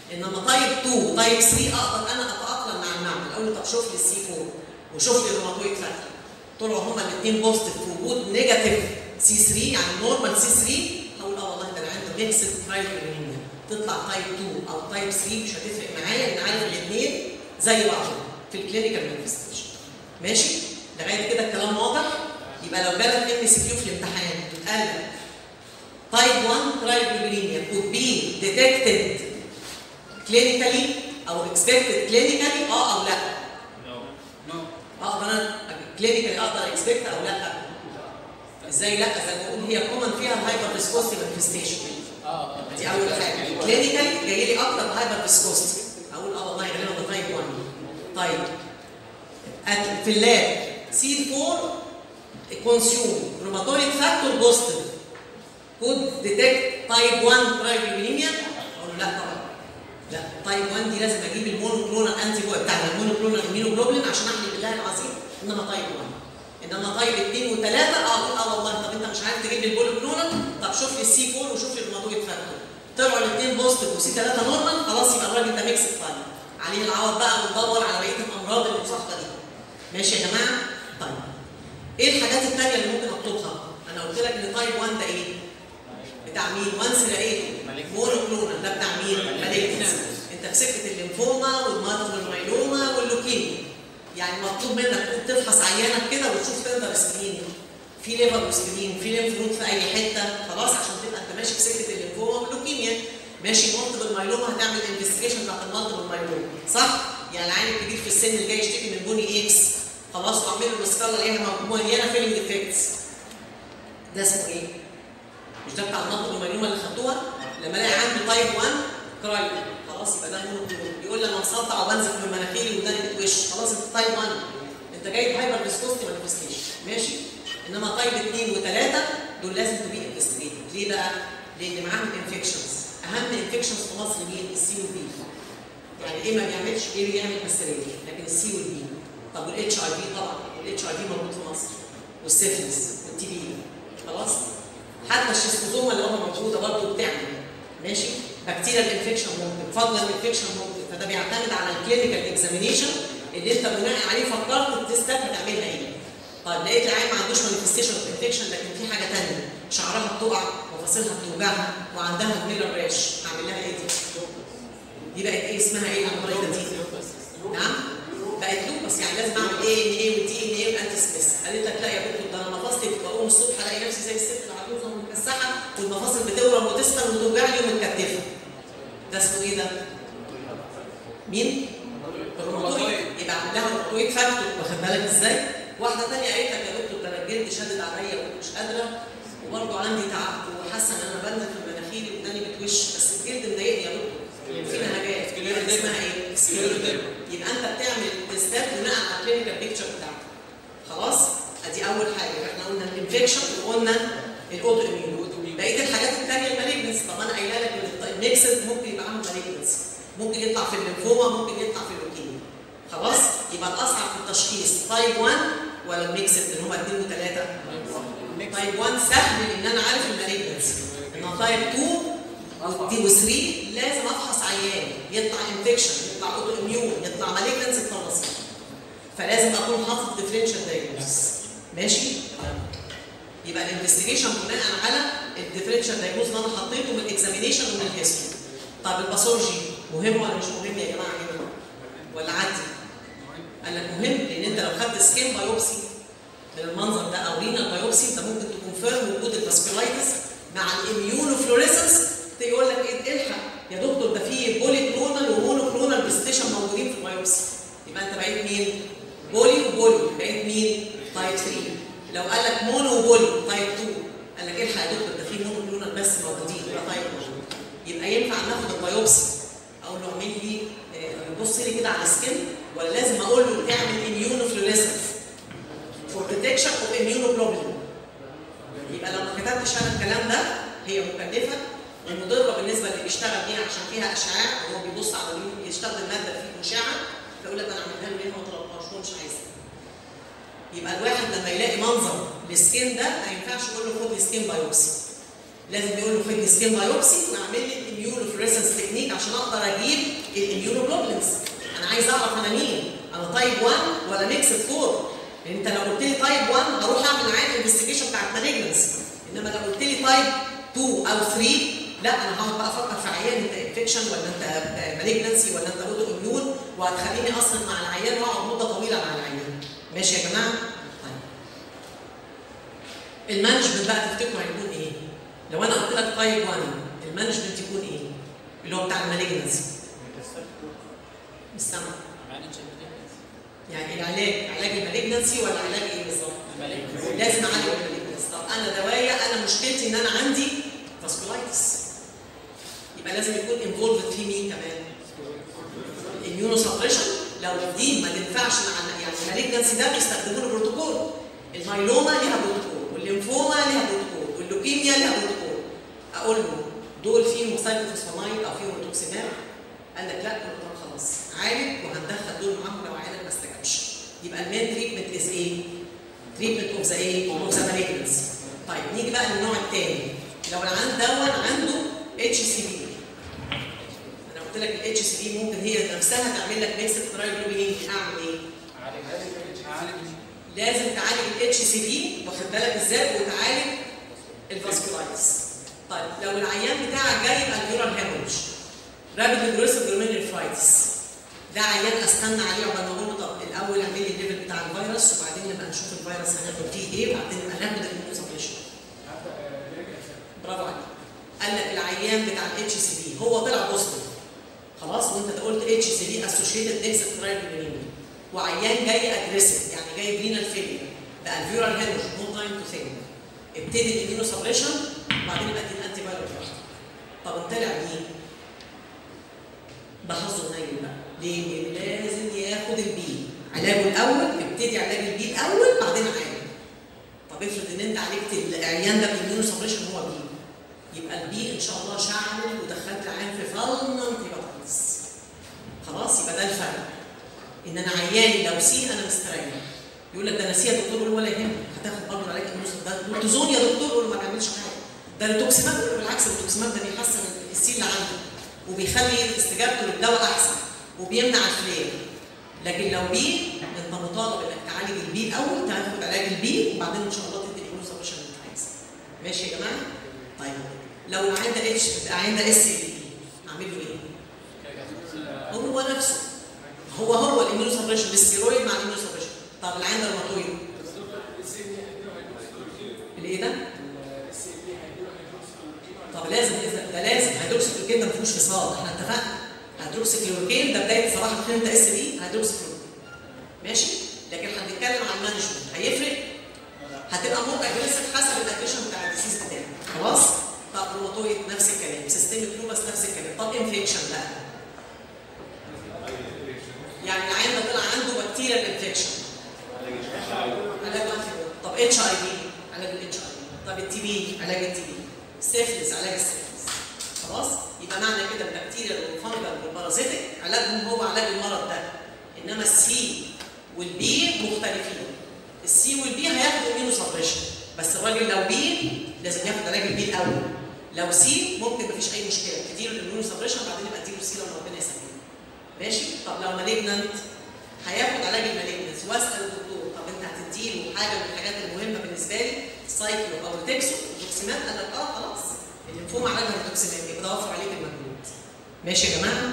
انما تايب 2 تايب 3 اقدر انا اتاقلم مع المعمل اقول له طب شوف لي السي 4 وشوف لي الروماتويد فاكتور طلعوا هما الاثنين بوزيتيف في وجود نيجاتيف سي 3 يعني نورمال سي 3 هقول اه والله ده انا عندي ميكسد ترايكولينيا تطلع تايب 2 او تايب 3 مش هتفرق معايا لان عارف الاثنين زي بعض في الكلينيكال مانيفستيشن ماشي لغايه كده الكلام واضح يبقى لو جالك ام سي كيو في الامتحان قال لك type 1 cryoglobulinemia could be detected clinically او expected clinically اه او لا اقدر انا كلينيكالي اقدر اكسبكت او لا ازاي لا زي ما بقول هي كومن فيها الهايبر فيسكوستي مانيفستيشن دي اول حاجه كلينيكالي جاي لي اكتر هايبر فيسكوستي اقول اه والله غالبا ده تايب 1 طيب at- في اللاب سي 4 كونسيوم روماتويد فاكتور بوزيتيف could detect type 1 cryoglobulinemia اقول له لا طبعا لا تايب 1 دي لازم اجيب المونوكلونال انتي بودي بتاع المونوكلونال امينوجلوبولين عشان احمي بالله العظيم انما تايب 1 انما تايب 2 و3 اه اه والله طب انت مش عارف تجيب لي البولوكلونال طب شوف لي السي 4 وشوف لي الروماتويد فاكتور طلعوا الاثنين بوزيتيف وسي 3 نورمال خلاص يبقى الراجل ده ميكس تايب عليه العوض بقى وندور على بقيه الامراض المصاحبه دي ماشي يا جماعه طيب ايه الحاجات الثانيه اللي ممكن اطلبها انا قلت لك ان تايب 1 ده ايه بتاع مين؟ وانس لقيته مونوكلونال ده بتاع مين؟ مالجنس انت في سكه الليمفوما والمالتيبل مايلوما واللوكيميا يعني مطلوب منك تقوم تفحص عيانك كده وتشوف تقدر سكرين في ليفر وسكرين في ليمف نود في اي حته خلاص عشان تبقى انت ماشي في سكه الليمفوما واللوكيميا ماشي مالتيبل مايلوما هتعمل انفستيجيشن بتاعت المالتيبل مايلوما صح؟ يعني العيان الكبير في السن اللي جاي يشتكي من بوني اكس خلاص واعمل له السكالا الاقيها مليانه فيلم ديفكتس ده اسمه ايه؟ مش ده بتاع النقد المعلومه اللي خدتوها لما الاقي عندي تايب 1 كرايو خلاص يبقى ده مونوكلون يقول لي انا مسطع وبنزف من مناخيري وداني بتوش خلاص انت تايب 1 انت جايب هايبر فيسكوستي مانيفستيشن ماشي انما تايب 2 و3 دول لازم تبقى انفستيجيتد ليه بقى؟ لان معاهم انفكشنز اهم انفكشنز في مصر مين؟ السي والبي يعني ايه ما بيعملش ايه بيعمل بكتيريا لكن السي والبي طب والاتش اي في طبعا الاتش اي في موجود في مصر والسيفلس والتي بي خلاص حتى الشيستوزوما اللي هو موجوده برضه بتعمل ماشي بكتيريال انفكشن ممكن فضلا انفكشن ممكن فده بيعتمد على الكلينيكال اكزامينيشن اللي انت بناء عليه فكرت التستات هتعملها ايه طيب لقيت العيان ما عندوش مانيفستيشن اوف انفكشن لكن في حاجه ثانيه شعرها بتقع مفاصلها بتوجعها وعندها ميلر راش هعمل لها ايه دي؟ دي بقت ايه اسمها ايه الامراض دي؟ نعم؟ بقت لوبس يعني لازم اعمل ايه ان ايه ودي ان ايه وانتي سبيس قالت لك لا يا دكتور ده انا مفاصلي بقوم الصبح الاقي نفسي زي الست العجوزه ومتكسحه والمفاصل بتورم وتسخن وتوجعني ومتكتفه ده اسمه ايه ده؟ مين؟ الروماتويد يبقى عندها روماتويد فاكتور واخد بالك ازاي؟ واحده ثانيه قالت لك يا دكتور ده انا الجلد شدد عليا ومش قادره وبرضه عندي تعب وحاسه ان انا بنزل في مناخيري وداني بتوش بس الجلد مضايقني يا دكتور في نهجات اسمها ايه؟ سكليروديرما يبقى انت بتعمل تستات بناء على الكلينيكال بيكتشر بتاعتك خلاص؟ ادي اول حاجه احنا قلنا الانفكشن وقلنا الاوتو اميون بقيه الحاجات الثانيه المالجنس طب انا قايله لك ان الميكسد ممكن يبقى عنده مالجنس ممكن يطلع في الليمفوما ممكن يطلع في اللوكيميا خلاص؟ يبقى الاصعب في التشخيص تايب 1 ولا الميكسد اللي هم 2 و3 تايب 1 سهل ان انا عارف المالجنس انما تايب 2 دي و3 لازم افحص عيان يطلع انفكشن يطلع اوتو اميون يطلع مالجنس يطلع فلازم اكون حاطط ديفرنشال دايجنوستس ماشي يبقى الانفستيجيشن بناء على الديفرنشال دايجنوز اللي انا حطيته من الاكزامينيشن ومن الهيستوري طب الباثولوجي مهم ولا مش مهم يا جماعه هنا ولا عادي قال لك مهم لان انت لو خدت سكين بايوبسي من المنظر ده او رينال بايوبسي انت ممكن تكونفيرم وجود الفاسكولايتس مع الاميونوفلوريسنس تقول لك ايه الحق يا دكتور ده في بولي كلونال ومونو كلونال برستيشن موجودين في البايوبسي يبقى انت بقيت مين؟ بولي وبولي بقيت مين؟ تايب 3 لو قال لك مونو وبولي تايب 2 قال لك الحق يا دكتور ده في مونو كلونال بس موجودين يبقى تايب 1 يبقى ينفع ناخد البايوبسي اقول له اعمل لي آه، بص لي كده على السكن ولا لازم اقول له اعمل اميونوفلوريسنس فور ديتكشن اوف اميونوجلوبولين يبقى لو ما كتبتش انا الكلام ده هي مكلفه ومضره بالنسبه اللي بيشتغل بيها عشان فيها اشعاع وهو بيبص على اليوم يستخدم ماده فيه اشعه فيقول لك انا اعملها له ليه ما طلبهاش هو مش عايزها يبقى الواحد لما يلاقي منظر للسكين ده ما ينفعش يقول له خد سكين بايوبسي لازم يقول له خد سكين بايوبسي واعمل لي الاميونو فلوريسنس تكنيك عشان اقدر اجيب الاميونوجلوبولينز انا عايز اعرف انا مين انا تايب 1 ولا ميكسد 4 لان انت لو قلت لي تايب 1 هروح اعمل معاك انفستيجيشن بتاعت مالجنس انما لو قلت لي تايب 2 او 3 لا انا هقعد بقى افكر في عيان انت انفكشن ولا انت مالجنسي ولا انت اوتو اميون وهتخليني اصرف مع العيان واقعد مده طويله مع العيان ماشي يا جماعه؟ طيب المانجمنت بقى تفتكروا هيكون ايه؟ لو انا قلت لك تايب 1 المانجمنت يكون ايه؟ اللي هو بتاع المالجنسي مش سامع يعني العلاج علاج المالجنسي ولا علاج ايه بالظبط؟ لازم اعالج المالجنسي طب انا دوايا انا مشكلتي ان انا عندي فاسكولايتس يبقى لازم يكون انفولفد في مين كمان؟ الاميونو سبريشن لو دي ما تنفعش مع يعني المالجنسي ده بيستخدموا له بروتوكول المايلوما ليها بروتوكول والليمفوما ليها بروتوكول واللوكيميا ليها بروتوكول اقول له دول فيهم سايكلوفوسفامايد او فيهم روتوكسيماب قال لك لا قلت له خلاص عالج وهندخل دول معاهم لو عالج ما استجابش يبقى المين تريتمنت از ايه؟ تريتمنت اوف ذا ايه؟ اوف ذا مالجنسي طيب نيجي بقى للنوع الثاني لو العيان دون عنده اتش سي بي انا قلت لك الاتش سي بي ممكن هي نفسها تعمل لك ميكس ترايجلوبينين اعمل ايه؟ لازم تعالج الاتش سي بي واخد بالك ازاي وتعالج الفاسكولايتس طيب لو العيان بتاعك جاي الفيورال هيموريج رابيد اجريسيف جلوميرولفرايتس ده عيان استنى عليه عقبال ما اقول له طب الاول اعمل لي الليفل بتاع الفيروس وبعدين نبقى نشوف الفيروس هناخد فيه ايه وبعدين نبقى ناخد الاميونوسبريشن برافو عليك قال لك العيان بتاع الاتش سي بي هو طلع بوزيتيف خلاص وانت قلت اتش سي بي اسوشيتد نكست ترايبل وعيان جاي اجريسيف يعني جاي رينال فيلير ده الفيورال هيموريج نو تايم تو ثينك ابتدي الاميونو سبريشن وبعدين يبقى ادي الانتي فايروس طب طلع مين؟ ده حظه قليل بقى ليه؟ لان لازم ياخد البي علاجه الاول ابتدي علاج البي الاول بعدين عالج طب افرض ان انت عالجت العيان ده بالاميونو سبريشن هو بي يبقى البي ان شاء الله شعل ودخلت العيان في فالننت هيباتايتس خلاص يبقى ده الفرق ان انا عياني لو سي انا مستريح يقول لك ده انا سي يا دكتور ولا يهمك هتاخد برضه علاج النص ده كورتيزون يا دكتور ولا ما بيعملش حاجه ده التوكسيماب بالعكس التوكسيماب ده بيحسن السي اللي عنده وبيخلي استجابته للدواء احسن وبيمنع الفلير لكن لو بي انت مطالب انك تعالج البي الاول تاخد علاج البي وبعدين ان شاء الله تدي الاميون سبريشن اللي انت عايزها ماشي يا جماعه؟ طيب لو العيان ده اتش العيان ده اس اي بي اعمل له ايه؟ هو نفسه هو هو الاميون سبريشن بالستيرويد مع الاميون سبريشن طب العين ده روماتويد الايه ده؟ طب لازم ده لازم هيدروكسيكلوروكين ده ما فيهوش فصال احنا اتفقنا هيدروكسيكلوروكين ده بدايه صراحه الخير ده اس بي هيدروكسيكلوروكين ماشي؟ لكن هنتكلم عن المانجمنت هيفرق هتبقى مور اجريسيف حسب الاجريشن بتاع الديسيز بتاعك خلاص؟ طب روماتويد نفس الكلام سيستميك لوبس نفس الكلام طب انفكشن بقى يعني العين ده طلع عنده بكتيريا انفكشن علاج طب اتش اي في علاج الاتش اي في طب التي بي علاج التي بي سيفلس علاج السيفلس خلاص يبقى معنى كده البكتيريا والفنجل والبارازيتك علاجهم هو علاج المرض ده انما السي والبي مختلفين السي والبي هياخدوا امينو سبريشن بس الراجل لو بي لازم ياخد علاج البي الاول لو سي ممكن مفيش اي مشكله تديله الامينو سبريشن بعدين يبقى تديله سي لما ربنا يسلمه ماشي طب لو مالجنانت هياخد علاج المالجنانس واسال الدكتور طب انت هتديله حاجه من الحاجات المهمه بالنسبه لي سايكلو او التكسو الدوكسيمات قال لك اه خلاص الليمفوما علاجها الدوكسيمات يبقى ده وفر عليك المجهود ماشي يا جماعه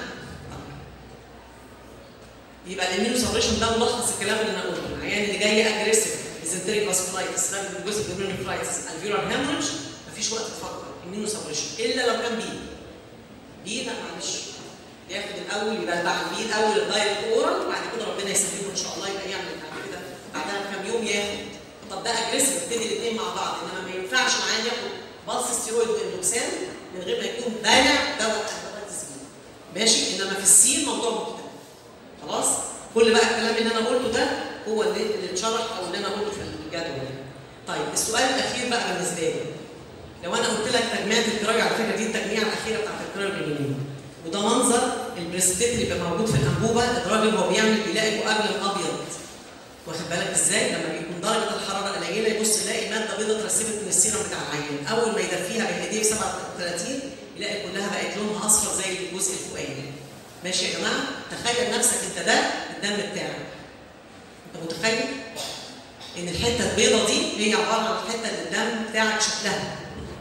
يبقى الامينو سبريشن ده ملخص الكلام اللي انا قلته العيان اللي جاي اجريسيف ميزنتريك فاسكولايتس راجل جزء جلوميرولوفرايتس الفيرال هيموريج مفيش وقت تفكر امينو سبريشن الا لو كان بي بي لا معلش ياخد الاول يبقى بعد البي الاول الدايركت اورال وبعد كده ربنا يسلمه ان شاء الله يبقى يعمل بعد كده بعدها بكام يوم ياخد طب ده اجريسيف ابتدي الاثنين مع بعض انما ما ينفعش معاه ياخد بلس ستيرويد واندوكسان من غير ما يكون بالع دواء هيباتيتس بي ماشي انما في السي الموضوع مختلف خلاص كل بقى الكلام اللي انا قلته ده هو اللي اللي اتشرح او اللي انا قلته في الجدول طيب السؤال الاخير بقى بالنسبه لي لو انا قلت لك تجميعة الدراج على فكره دي التجميعه الاخيره بتاعت الكرايوجينين وده منظر البريسبتيت اللي بيبقى موجود في الانبوبه الراجل وهو بيعمل بيلاقي مقابل ابيض واخد بالك ازاي لما بيكون درجه الحراره قليله يبص يلاقي ماده بيضاء اترسبت من السيرم بتاع العيان اول ما يدفيها بايديه في 37 يلاقي كلها بقت لونها اصفر زي الجزء الفوقاني ماشي يا جماعه تخيل نفسك انت ده الدم بتاعك انت متخيل ان الحته البيضاء دي هي عباره عن الحته اللي الدم بتاعك شكلها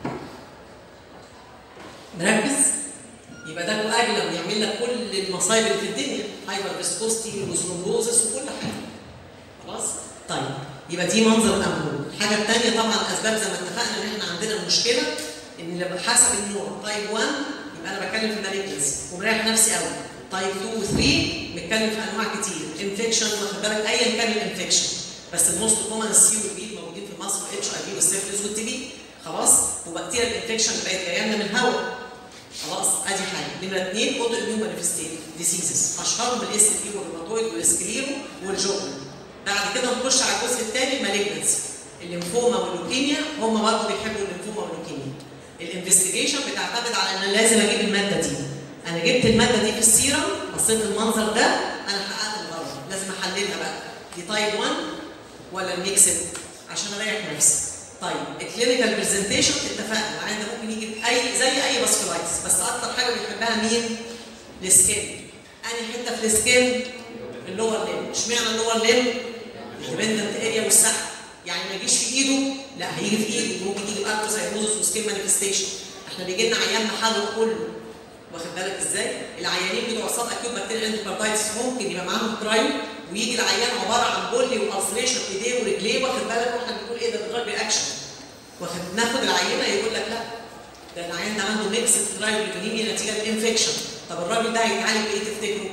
مركز يبقى ده كواجلم يعمل لك كل المصايب اللي في الدنيا هايبر فيسكوستي وثرومبوزس وكل حاجه خلاص طيب يبقى دي منظر الامبول الحاجه الثانيه طبعا اسباب زي ما اتفقنا ان احنا عندنا مشكله ان لما حسب النوع تايب 1 يبقى انا بتكلم في مالجنسي ومريح نفسي قوي تايب 2 و 3 بنتكلم في انواع كتير انفكشن واخد بالك ايا كان الانفكشن بس الموست كومن السي والبي موجودين في مصر اتش اي في والسيفلس والتي بي خلاص وبكتيريا الانفكشن بقت جايه لنا من الهواء خلاص ادي حاجه نمره اثنين اوتو اميون مانيفستيشن ديزيزز اشهرهم الاس بي والروماتويد والسكليرو والجوبن بعد كده نخش على الجزء الثاني المالجنسي الليمفوما واللوكيميا هم برضه بيحبوا الليمفوما واللوكيميا الانفستيجيشن بتعتمد على ان انا لازم اجيب الماده دي انا جبت الماده دي في السيرم بصيت المنظر ده انا حققت الغرض لازم احللها بقى دي تايب 1 ولا الميكسد عشان اريح نفسي طيب الكلينيكال برزنتيشن اتفقنا العيان ده ممكن يجي اي زي اي باسكولايتس بس اكتر حاجه بيحبها مين؟ السكين انهي حته في السكين؟ اللور ليم اشمعنى اللور ليم؟ ديبندنت اريا والسحب يعني ما يجيش في ايده لا هيجي في ايده ممكن يجي باركوسايروزس وسكين مانيفستيشن احنا بيجي لنا عيان محله كله واخد بالك ازاي؟ العيانين بتوع الصاب اكيوت بكتيريا اندوكاردايتس ممكن يبقى معاهم كرايم ويجي العيان عباره عن بولي والسريشن في ايديه ورجليه واخد بالك واحنا بنقول ايه ده دراج رياكشن واخد ناخد العينه يقول لك لا ده العيان ده عنده ميكس ترايبولينيميا نتيجه الانفكشن طب الراجل ده هيتعالج بايه تفتكروا؟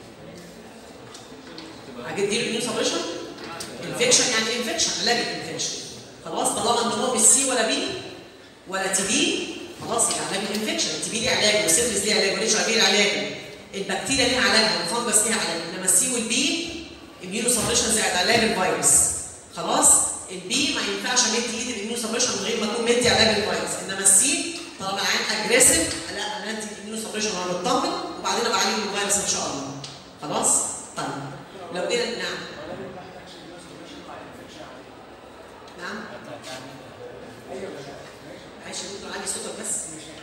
هتديله اميون سبريشن؟ انفكشن يعني انفكشن علاج الانفكشن خلاص طالما ان هو مش سي ولا بي ولا تي بي خلاص يبقى علاج الانفكشن التي بي ليه علاج والسيفلس ليه علاج والاتش اي ليه علاج البكتيريا ليها علاج والفنجس ليها علاج انما السي والبي اميونو سبريشن زي علاج الفيروس خلاص البي ما ينفعش امد ايدي بالاميونو سبريشن من غير ما اكون مدي علاج الفيروس انما السي طالما العيان اجريسيف لا انا ادي الاميونو سبريشن وانا مطمن وبعدين ابقى عليه الفيروس ان شاء الله خلاص طيب لو جينا نعم نعم معلش يا دكتور علي صوتك بس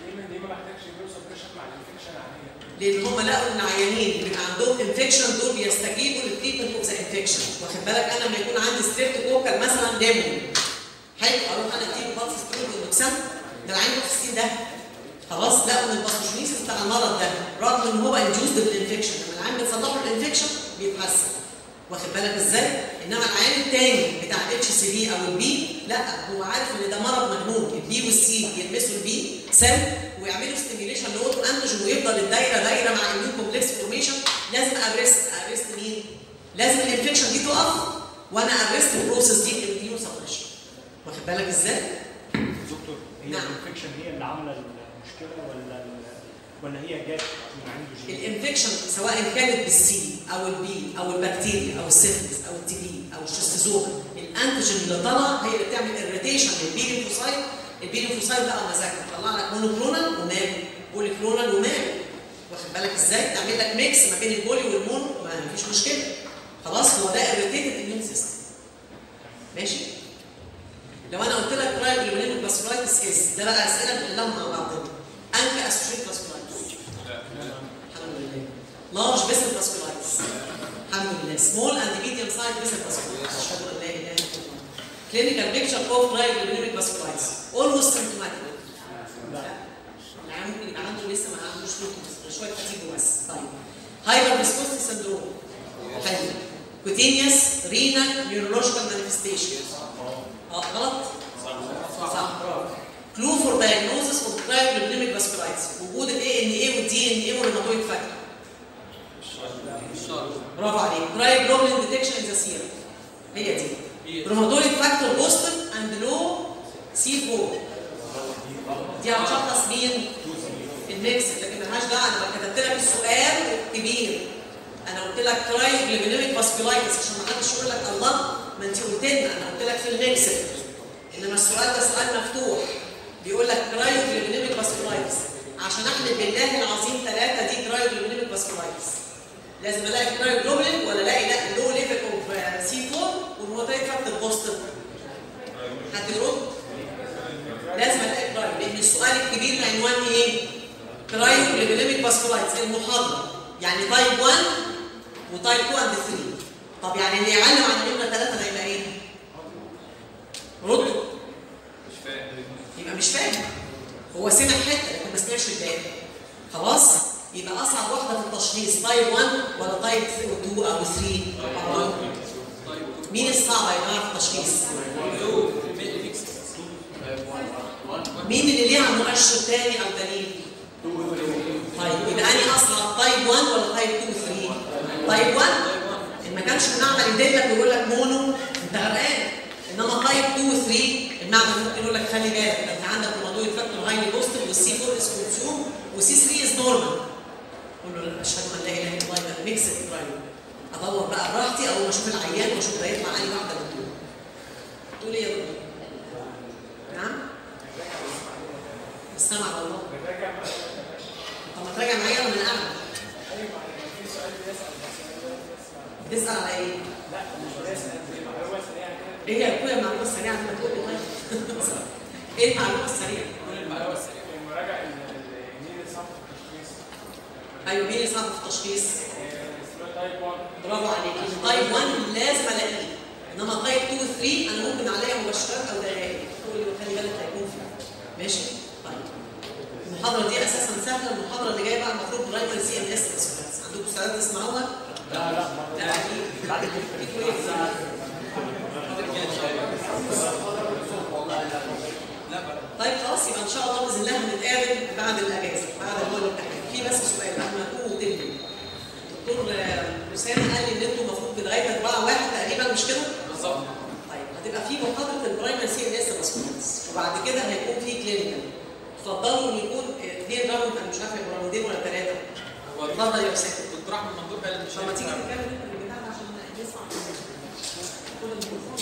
لان هم لقوا ان العيانين اللي بيبقى عندهم انفكشن دول بيستجيبوا للتريتمنت اوف ذا انفكشن واخد بالك انا لما يكون عندي ستريبتوكوكال مثلا ديمون حلو اروح انا اديله بالس سترويد والاكسام ده العين في السين ده خلاص لقوا ان الباثوجينيسيس بتاع المرض ده رغم ان هو انديوزد بالانفكشن لما العين بتصلح له الانفكشن بيتحسن واخد بالك ازاي؟ انما العيان الثاني بتاع الاتش سي بي او البي لا هو عارف ان ده مرض مجنون البي والسي يلبسوا البي سيل ويعملوا ستيميليشن لاوتو انتيجين ويفضل الدايره دايره مع اميون كومبلكس فورميشن لازم ارست ارست مين؟ لازم الانفكشن دي تقف وانا ارست البروسيس دي بالاميون سبريشن واخد بالك ازاي؟ دكتور هي نعم. الانفكشن هي اللي عامله المشكله ولا ولا هي جت من عنده جين؟ الانفكشن سواء كانت بالسي او البي او البكتيريا او السيفلس او التي بي او الشيستوزوما الانتيجين اللي طالع هي اللي بتعمل اريتيشن للبي ليمفوسايت البي ليمفوسايت بقى مزاجها تطلع لك مونوكلونال وماله بولي كلونال وماله واخد بالك ازاي تعمل لك ميكس ما بين البولي والمونو ما فيش مشكله خلاص هو ده اريتيتد اميون سيستم ماشي لو انا قلت لك رايت ليمونيك باسكولايتس اس ده بقى اسئله بنحلها مع بعضنا انكي اسوشيت باسكولايتس الحمد لله لارج فيسل باسكولايتس الحمد لله سمول اند ميديوم سايز فيسل باسكولايتس اشهد ان لا اله الا الله كلينيكال بيكتشر اوف رايت ليمونيك باسكولايتس اولموست سيمتوماتيك لا العيان ممكن يبقى عنده لسه ما عندوش لوكوس شويه فتيجو بس طيب هايبر فيسكوستي سندروم حلو كوتينيوس رينال نيورولوجيكال مانيفستيشن اه غلط؟ صح برافو كلو فور دايجنوزس اوف كرايوجلوبينيك فاسكولايتس وجود الاي ان اي والدي ان اي والروماتويد فاكتور برافو عليك كرايوجلوبين ديتكشن ان ذا سيرم هي دي روماتويد فاكتور بوستيف اند لو سي 4 دي هتشخص مين؟ الميكس لكن ملهاش دعوه انا كتبت لك السؤال كبير انا قلت لك كرايوجلوبينيك فاسكولايتس عشان ما حدش يقول لك الله ما انت قلت لنا انا قلت لك في الميكس انما السؤال ده سؤال مفتوح بيقول لك كرايوجلوبينيك فاسكولايتس عشان احلف بالله العظيم ثلاثه دي كرايوجلوبينيك فاسكولايتس لازم الاقي كرايوجلوبين ولا الاقي لا لو ليفل اوف سي 4 والروماتويد فاكتور بوزيتيف حد يرد لازم الاقي ترايو لان السؤال الكبير العنوان ايه؟ ترايو ليبيليميك فاسكولايتس المحاضره يعني تايب 1 وتايب 2 اند 3 طب يعني اللي يعلم عن النمره 3 هيبقى ايه؟ ردوا مش فاهم يبقى مش فاهم هو سمع حته لكن ما سمعش الباقي خلاص يبقى اصعب واحده في التشخيص تايب 1 ولا تايب 2 او 3 مين الصعبه يا جماعه في التشخيص مين اللي ليها مؤشر تاني او دليل طيب يبقى اني اصعب تايب 1 ولا تايب 2 3 تايب 1 ان ما كانش المعمل يدلك ويقول لك مونو انت غرقان انما تايب 2 و 3 المعمل ممكن يقول لك خلي بالك ده انت عندك الموضوع فاكتور هايلي بوزيتيف والسي 4 از كونسيوم وسي 3 از نورمال قول له لا اشهد ان لا اله الا الله يبقى ميكس برايم ادور بقى براحتي اول ما اشوف العيان واشوف ده يطلع انهي واحده من دول تقول ايه يا دكتور؟ نعم؟ استمع والله طب ما تراجع معايا ولا من اعلى؟ بتسال على ايه؟ لا مش بسال دي معلومه سريعه كده ايه يا اخويا المعلومه السريعه دي ما تقول لي طيب ايه المعلومه السريعه؟ المراجعه المين صح في التشخيص ايوه مين اللي صعب في التشخيص؟ اسمها تايب 1 برافو عليك تايب 1 لازم الاقيه انما تايب 2 و 3 انا ممكن عليا مباشرات او دلائل تقول لي خلي بالك هيكون فيه ماشي؟ طيب المحاضره دي اساسا سهله المحاضره اللي جايه بقى المفروض برايمري سي ان اس عندكم استعداد تسمعوها؟ لا لا لا اكيد بعد كده انتوا ايه؟ طيب خلاص يبقى ان شاء الله باذن الله هنتقابل بعد الاجازه بعد هو الامتحان في بس سؤال قبل ما تقوموا وتبنوا الدكتور آه، اسامه قال لي ان انتوا المفروض لغايه 4 1 تقريبا مش كده؟ بالظبط طيب هتبقى في محاضره البرايمري سي ان اس ريسبونس وبعد كده هيكون في كلينيكال تفضلوا ان يكون اثنين راوند انا مش عارفه يبقوا راوندين ولا ثلاثه هو اتفضل يا اسامه دكتور احمد ممدوح قال مش طب ما تيجي هينفع. نتكلم انت اللي بتاعنا عشان نسمع كل الميكروفون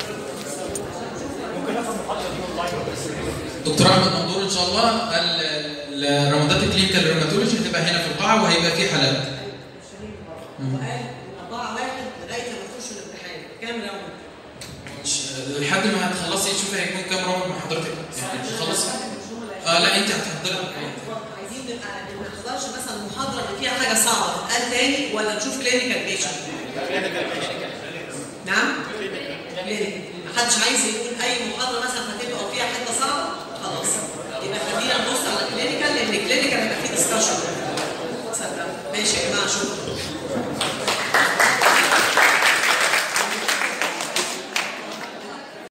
ممكن ناخد المحاضره دي اونلاين بس دكتور احمد مندور ان شاء الله ال- الروماتات الكلينيكال الروماتولوجي هتبقى هنا في القاعه وهيبقى في حالات وقال أربعة واحد لغاية ما تخش الامتحان كام راوند؟ مش- لحد ما هتخلصي تشوفي هيكون كام راوند مع حضرتك يعني خلاص اه لا انت هتحضري عايزين نبقى ما نحضرش مثلا محاضرة اللي فيها حاجة صعبة تتقال تاني ولا نشوف كلينيكال بيشنت؟ نعم؟ كلينيكال محدش عايز يقول أي محاضرة